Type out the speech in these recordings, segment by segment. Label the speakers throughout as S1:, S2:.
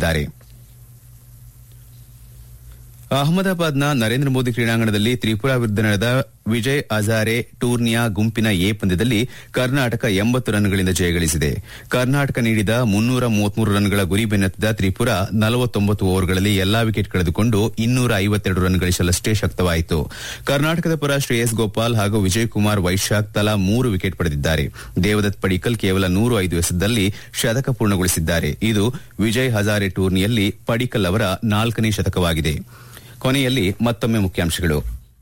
S1: ಹೇಳಿದ್ದಾರೆ ಅಹಮದಾಬಾದ್ನ ನರೇಂದ್ರ ಮೋದಿ ಕ್ರೀಡಾಂಗಣದಲ್ಲಿ ತ್ರಿಪುರಾ ವಿರುದ್ಧ ನಡೆದ ವಿಜಯ್ ಹಜಾರೆ ಟೂರ್ನಿಯ ಗುಂಪಿನ ಎ ಪಂದ್ಯದಲ್ಲಿ ಕರ್ನಾಟಕ ಎಂಬತ್ತು ರನ್ಗಳಿಂದ ಜಯಗಳಿಸಿದೆ ಕರ್ನಾಟಕ ನೀಡಿದ ಮುನ್ನೂರ ಮೂವತ್ಮೂರು ರನ್ಗಳ ಗುರಿ ಬೆನ್ನತ್ತಿದ ತ್ರಿಪುರಾ ನಲವತ್ತೊಂಬತ್ತು ಓವರ್ಗಳಲ್ಲಿ ಎಲ್ಲಾ ವಿಕೆಟ್ ಕಳೆದುಕೊಂಡು ಇನ್ನೂರ ಐವತ್ತೆರಡು ರನ್ ಗಳಿಸಲಷ್ಟೇ ಶಕ್ತವಾಯಿತು ಕರ್ನಾಟಕದ ಪರ ಶ್ರೇಯಸ್ ಗೋಪಾಲ್ ಹಾಗೂ ವಿಜಯ್ ಕುಮಾರ್ ವೈಶಾಖ್ ತಲಾ ಮೂರು ವಿಕೆಟ್ ಪಡೆದಿದ್ದಾರೆ ದೇವದತ್ ಪಡಿಕಲ್ ಕೇವಲ ನೂರು ಐದು ಎಸೆತದಲ್ಲಿ ಶತಕ ಪೂರ್ಣಗೊಳಿಸಿದ್ದಾರೆ ಇದು ವಿಜಯ್ ಹಜಾರೆ ಟೂರ್ನಿಯಲ್ಲಿ ಪಡಿಕಲ್ ಅವರ ನಾಲ್ಕನೇ ಶತಕವಾಗಿದೆ ಕೊನೆಯಲ್ಲಿ ಮತ್ತೊಮ್ಮೆ ಮುಖ್ಯಾಂಶಗಳು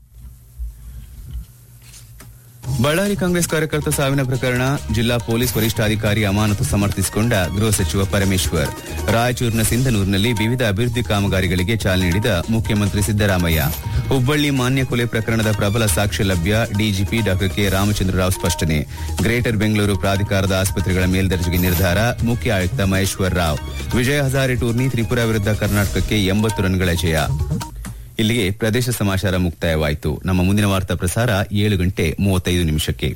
S1: ಬಳ್ಳಾರಿ ಕಾಂಗ್ರೆಸ್ ಕಾರ್ಯಕರ್ತ ಸಾವಿನ ಪ್ರಕರಣ ಜಿಲ್ಲಾ ಪೊಲೀಸ್ ವರಿಷ್ಠಾಧಿಕಾರಿ ಅಮಾನತು ಸಮರ್ಥಿಸಿಕೊಂಡ ಗೃಹ ಸಚಿವ ಪರಮೇಶ್ವರ್ ರಾಯಚೂರಿನ ಸಿಂಧನೂರಿನಲ್ಲಿ ವಿವಿಧ ಅಭಿವೃದ್ಧಿ ಕಾಮಗಾರಿಗಳಿಗೆ ಚಾಲನೆ ನೀಡಿದ ಮುಖ್ಯಮಂತ್ರಿ ಸಿದ್ದರಾಮಯ್ಯ ಹುಬ್ಬಳ್ಳಿ ಮಾನ್ಯ ಕೊಲೆ ಪ್ರಕರಣದ ಪ್ರಬಲ ಸಾಕ್ಷ್ಯ ಲಭ್ಯ ಡಿಜಿಪಿ ಡಾ ಕೆ ರಾಮಚಂದ್ರ ರಾವ್ ಸ್ಪಷ್ಟನೆ ಗ್ರೇಟರ್ ಬೆಂಗಳೂರು ಪ್ರಾಧಿಕಾರದ ಆಸ್ಪತ್ರೆಗಳ ಮೇಲ್ದರ್ಜೆಗೆ ನಿರ್ಧಾರ ಮುಖ್ಯ ಆಯುಕ್ತ ಮಹೇಶ್ವರ್ ರಾವ್ ವಿಜಯ ಹಜಾರೆ ಟೂರ್ನಿ ತ್ರಿಪುರಾ ವಿರುದ್ಧ ಕರ್ನಾಟಕಕ್ಕೆ ಎಂಬತ್ತು ರನ್ಗಳ ಜಯ ಇಲ್ಲಿಗೆ ಪ್ರದೇಶ ಸಮಾಚಾರ ಮುಕ್ತಾಯವಾಯಿತು ನಮ್ಮ ಮುಂದಿನ ವಾರ್ತಾ ಪ್ರಸಾರ ಏಳು ಗಂಟೆ ಮೂವತ್ತೈದು ನಿಮಿಷಕ್ಕೆ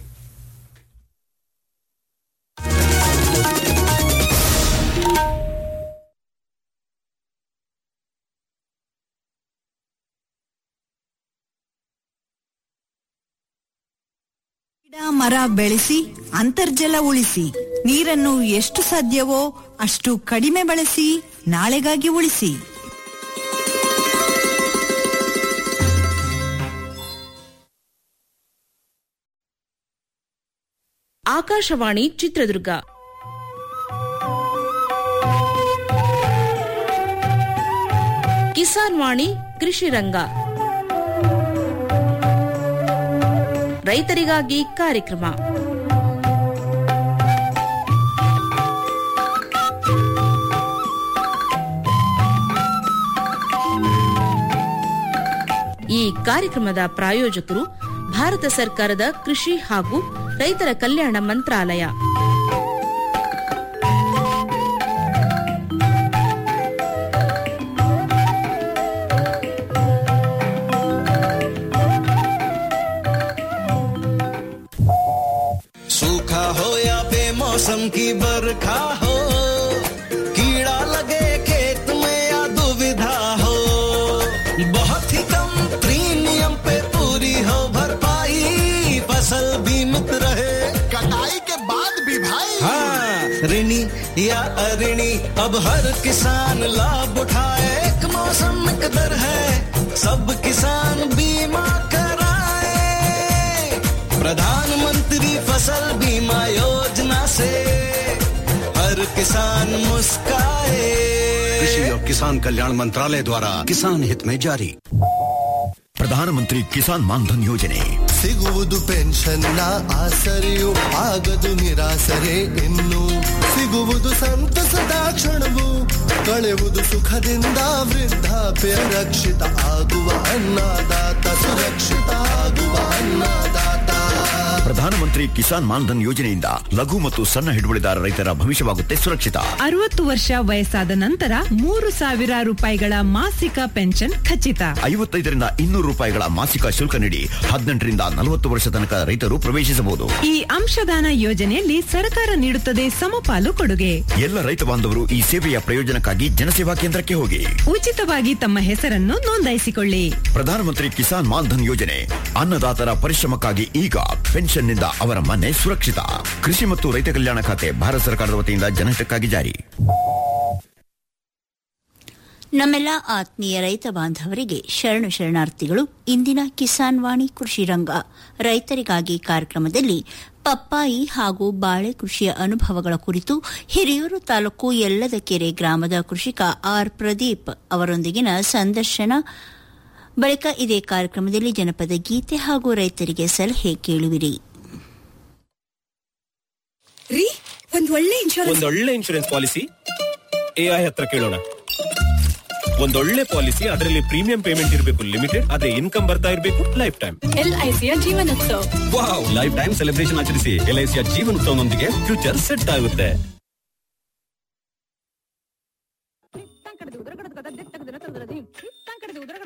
S2: ಗಿಡ ಮರ ಬೆಳೆಸಿ ಅಂತರ್ಜಲ ಉಳಿಸಿ ನೀರನ್ನು ಎಷ್ಟು ಸಾಧ್ಯವೋ ಅಷ್ಟು ಕಡಿಮೆ ಬಳಸಿ ನಾಳೆಗಾಗಿ ಉಳಿಸಿ
S3: ಆಕಾಶವಾಣಿ ಚಿತ್ರದುರ್ಗ ಕಿಸಾನ್ ವಾಣಿ ಕೃಷಿ ರಂಗ ರೈತರಿಗಾಗಿ ಕಾರ್ಯಕ್ರಮ ಈ ಕಾರ್ಯಕ್ರಮದ ಪ್ರಾಯೋಜಕರು ಭಾರತ ಸರ್ಕಾರದ ಕೃಷಿ ಹಾಗೂ ರೈತರ ಕಲ್ಯಾಣ ಮಂತ್ರಾಲಯ
S4: सूखा हो या बेमौसम की बरखा हो कीड़ा लगे खेत में या दुविधा हो बहुत ही कम प्रीमियम पे पूरी हो भरपाई फसल बीमित रहे
S5: कटाई के बाद भी भाई
S4: हाँ ऋणी या अऋणी अब हर किसान लाभ उठाए एक मौसम एक दर है सब किसान बीमा कराए प्रधानमंत्री फसल बीमा योजना से हर किसान मुस्काए
S5: कृषि और किसान कल्याण मंत्रालय द्वारा किसान हित में जारी
S6: ಪ್ರಧಾನಮಂತ್ರಿ ಕಿಸಾನ್ ಮಾನ್ಧನ್ ಯೋಜನೆ
S7: ಸಿಗುವುದು ಪೆನ್ಷನ್ನ ಆಸರೆಯು ಆಗದು ನಿರಾಸರೆ ಇನ್ನು ಸಿಗುವುದು ಸಂತಸದ ಕ್ಷಣವು ಕಳೆಯುವುದು ಸುಖದಿಂದ ವೃದ್ಧಾಪ್ಯ ರಕ್ಷಿತ ಆಗುವ ಅನ್ನದಾತ ಸುರಕ್ಷಿತ ಆಗುವ ಅನ್ನದಾತ
S6: ಪ್ರಧಾನಮಂತ್ರಿ ಕಿಸಾನ್ ಮಾನ್ಧನ್ ಯೋಜನೆಯಿಂದ ಲಘು ಮತ್ತು ಸಣ್ಣ ಹಿಡುವಳಿದಾರ ರೈತರ ಭವಿಷ್ಯವಾಗುತ್ತೆ ಸುರಕ್ಷಿತ
S8: ಅರವತ್ತು ವರ್ಷ ವಯಸ್ಸಾದ ನಂತರ ಮೂರು ಸಾವಿರ ರೂಪಾಯಿಗಳ ಮಾಸಿಕ ಪೆನ್ಷನ್ ಖಚಿತ
S6: ಐವತ್ತೈದರಿಂದ ಇನ್ನೂರು ರೂಪಾಯಿಗಳ ಮಾಸಿಕ ಶುಲ್ಕ ನೀಡಿ ಹದಿನೆಂಟರಿಂದ ನಲವತ್ತು ವರ್ಷ ತನಕ ರೈತರು ಪ್ರವೇಶಿಸಬಹುದು
S8: ಈ ಅಂಶದಾನ ಯೋಜನೆಯಲ್ಲಿ ಸರ್ಕಾರ ನೀಡುತ್ತದೆ ಸಮಪಾಲು ಕೊಡುಗೆ
S6: ಎಲ್ಲ ರೈತ ಬಾಂಧವರು ಈ ಸೇವೆಯ ಪ್ರಯೋಜನಕ್ಕಾಗಿ ಜನಸೇವಾ ಕೇಂದ್ರಕ್ಕೆ ಹೋಗಿ
S8: ಉಚಿತವಾಗಿ ತಮ್ಮ ಹೆಸರನ್ನು ನೋಂದಾಯಿಸಿಕೊಳ್ಳಿ
S6: ಪ್ರಧಾನಮಂತ್ರಿ ಕಿಸಾನ್ ಮಾನ್ಧನ್ ಯೋಜನೆ ಅನ್ನದಾತರ ಪರಿಶ್ರಮಕ್ಕಾಗಿ ಈಗ ಪೆನ್ಷನ್ನಿಂದ ಅವರ ಮನೆ ಸುರಕ್ಷಿತ ಕೃಷಿ ಮತ್ತು ರೈತ ಕಲ್ಯಾಣ ಖಾತೆ ಭಾರತ ಸರ್ಕಾರದ ವತಿಯಿಂದ ಜನಹಿತಕ್ಕಾಗಿ ಜಾರಿ
S9: ನಮ್ಮೆಲ್ಲ ಆತ್ಮೀಯ ರೈತ ಬಾಂಧವರಿಗೆ ಶರಣು ಶರಣಾರ್ಥಿಗಳು ಇಂದಿನ ಕಿಸಾನ್ ವಾಣಿ ಕೃಷಿ ರಂಗ ರೈತರಿಗಾಗಿ ಕಾರ್ಯಕ್ರಮದಲ್ಲಿ ಪಪ್ಪಾಯಿ ಹಾಗೂ ಬಾಳೆ ಕೃಷಿಯ ಅನುಭವಗಳ ಕುರಿತು ಹಿರಿಯೂರು ತಾಲೂಕು ಯಲ್ಲದಕೆರೆ ಗ್ರಾಮದ ಕೃಷಿಕ ಆರ್ ಪ್ರದೀಪ್ ಅವರೊಂದಿಗಿನ ಸಂದರ್ಶನ ಬಳಿಕ ಇದೇ ಕಾರ್ಯಕ್ರಮದಲ್ಲಿ ಜನಪದ ಗೀತೆ ಹಾಗೂ ರೈತರಿಗೆ ಸಲಹೆ ಕೇಳುವಿರಿ
S10: ರೀ ಒಂದ್ ಒಳ್ಳೆ ಇನ್ಶೂರೆನ್ಸ್
S11: ಒಂದೊಳ್ಳೆ ಇನ್ಶೂರೆನ್ಸ್ ಪಾಲಿಸಿ ಎಐ ಹತ್ರ ಕೇಳೋಣ ಒಂದೊಳ್ಳೆ ಪಾಲಿಸಿ ಅದರಲ್ಲಿ ಪ್ರೀಮಿಯಂ ಪೇಮೆಂಟ್ ಇರಬೇಕು ಲಿಮಿಟೆಡ್ ಅದೇ ಇನ್ಕಮ್ ಬರ್ತಾ ಇರಬೇಕು ಲೈಫ್ ಟೈಮ್
S10: ಎಲ್ಐಸಿಯ Jeevanotsav
S11: wow lifetime celebration ಆಚರಿಸಿ ಎಲ್ಐಸಿಯ ಜೀವನೋತ್ಸವನೊಂದಿಗೆ ಫ್ಯೂಚರ್ ಸೆಟ್ ಆಗುತ್ತೆ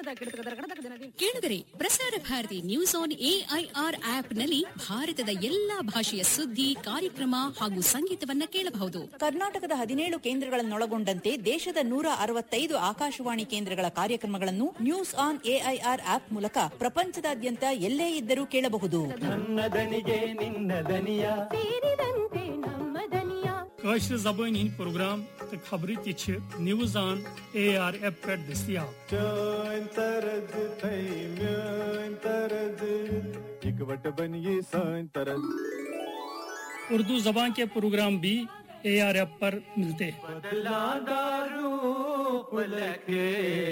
S10: ಕೇಳಿದರೆ ಪ್ರಸಾರ ಭಾರತಿ ನ್ಯೂಸ್ ಆನ್ ಎಐಆರ್ ಆಪ್ನಲ್ಲಿ ಭಾರತದ ಎಲ್ಲಾ ಭಾಷೆಯ ಸುದ್ದಿ ಕಾರ್ಯಕ್ರಮ ಹಾಗೂ ಸಂಗೀತವನ್ನ ಕೇಳಬಹುದು
S12: ಕರ್ನಾಟಕದ ಹದಿನೇಳು ಕೇಂದ್ರಗಳನ್ನೊಳಗೊಂಡಂತೆ ದೇಶದ ನೂರ ಅರವತ್ತೈದು ಆಕಾಶವಾಣಿ ಕೇಂದ್ರಗಳ ಕಾರ್ಯಕ್ರಮಗಳನ್ನು ನ್ಯೂಸ್ ಆನ್ ಎಐಆರ್ ಆಪ್ ಮೂಲಕ ಪ್ರಪಂಚದಾದ್ಯಂತ ಎಲ್ಲೇ ಇದ್ದರೂ ಕೇಳಬಹುದು
S13: ನನ್ನ ದನಿಗೆ ನಿನ್ನ ದನಿಯ
S14: ಸೇರಿದಂತೆ ನಮ್ಮ ದನಿಯ
S15: کٲشِر زبٲنۍ ہٕنٛدۍ پروگرام تہٕ خبرٕ تہِ چھِ نِوٕز آن اے آر ایف پٮ۪ٹھ دٔستیاب
S13: چٲنۍ طرز تھے میٲنۍ طرز اِکوٹ بن یہ سٲنۍ طرز
S15: اردو زبان کے پروگرام بھی اے آر ایف پر ملتے ہیں
S13: بدلا روپ لکھے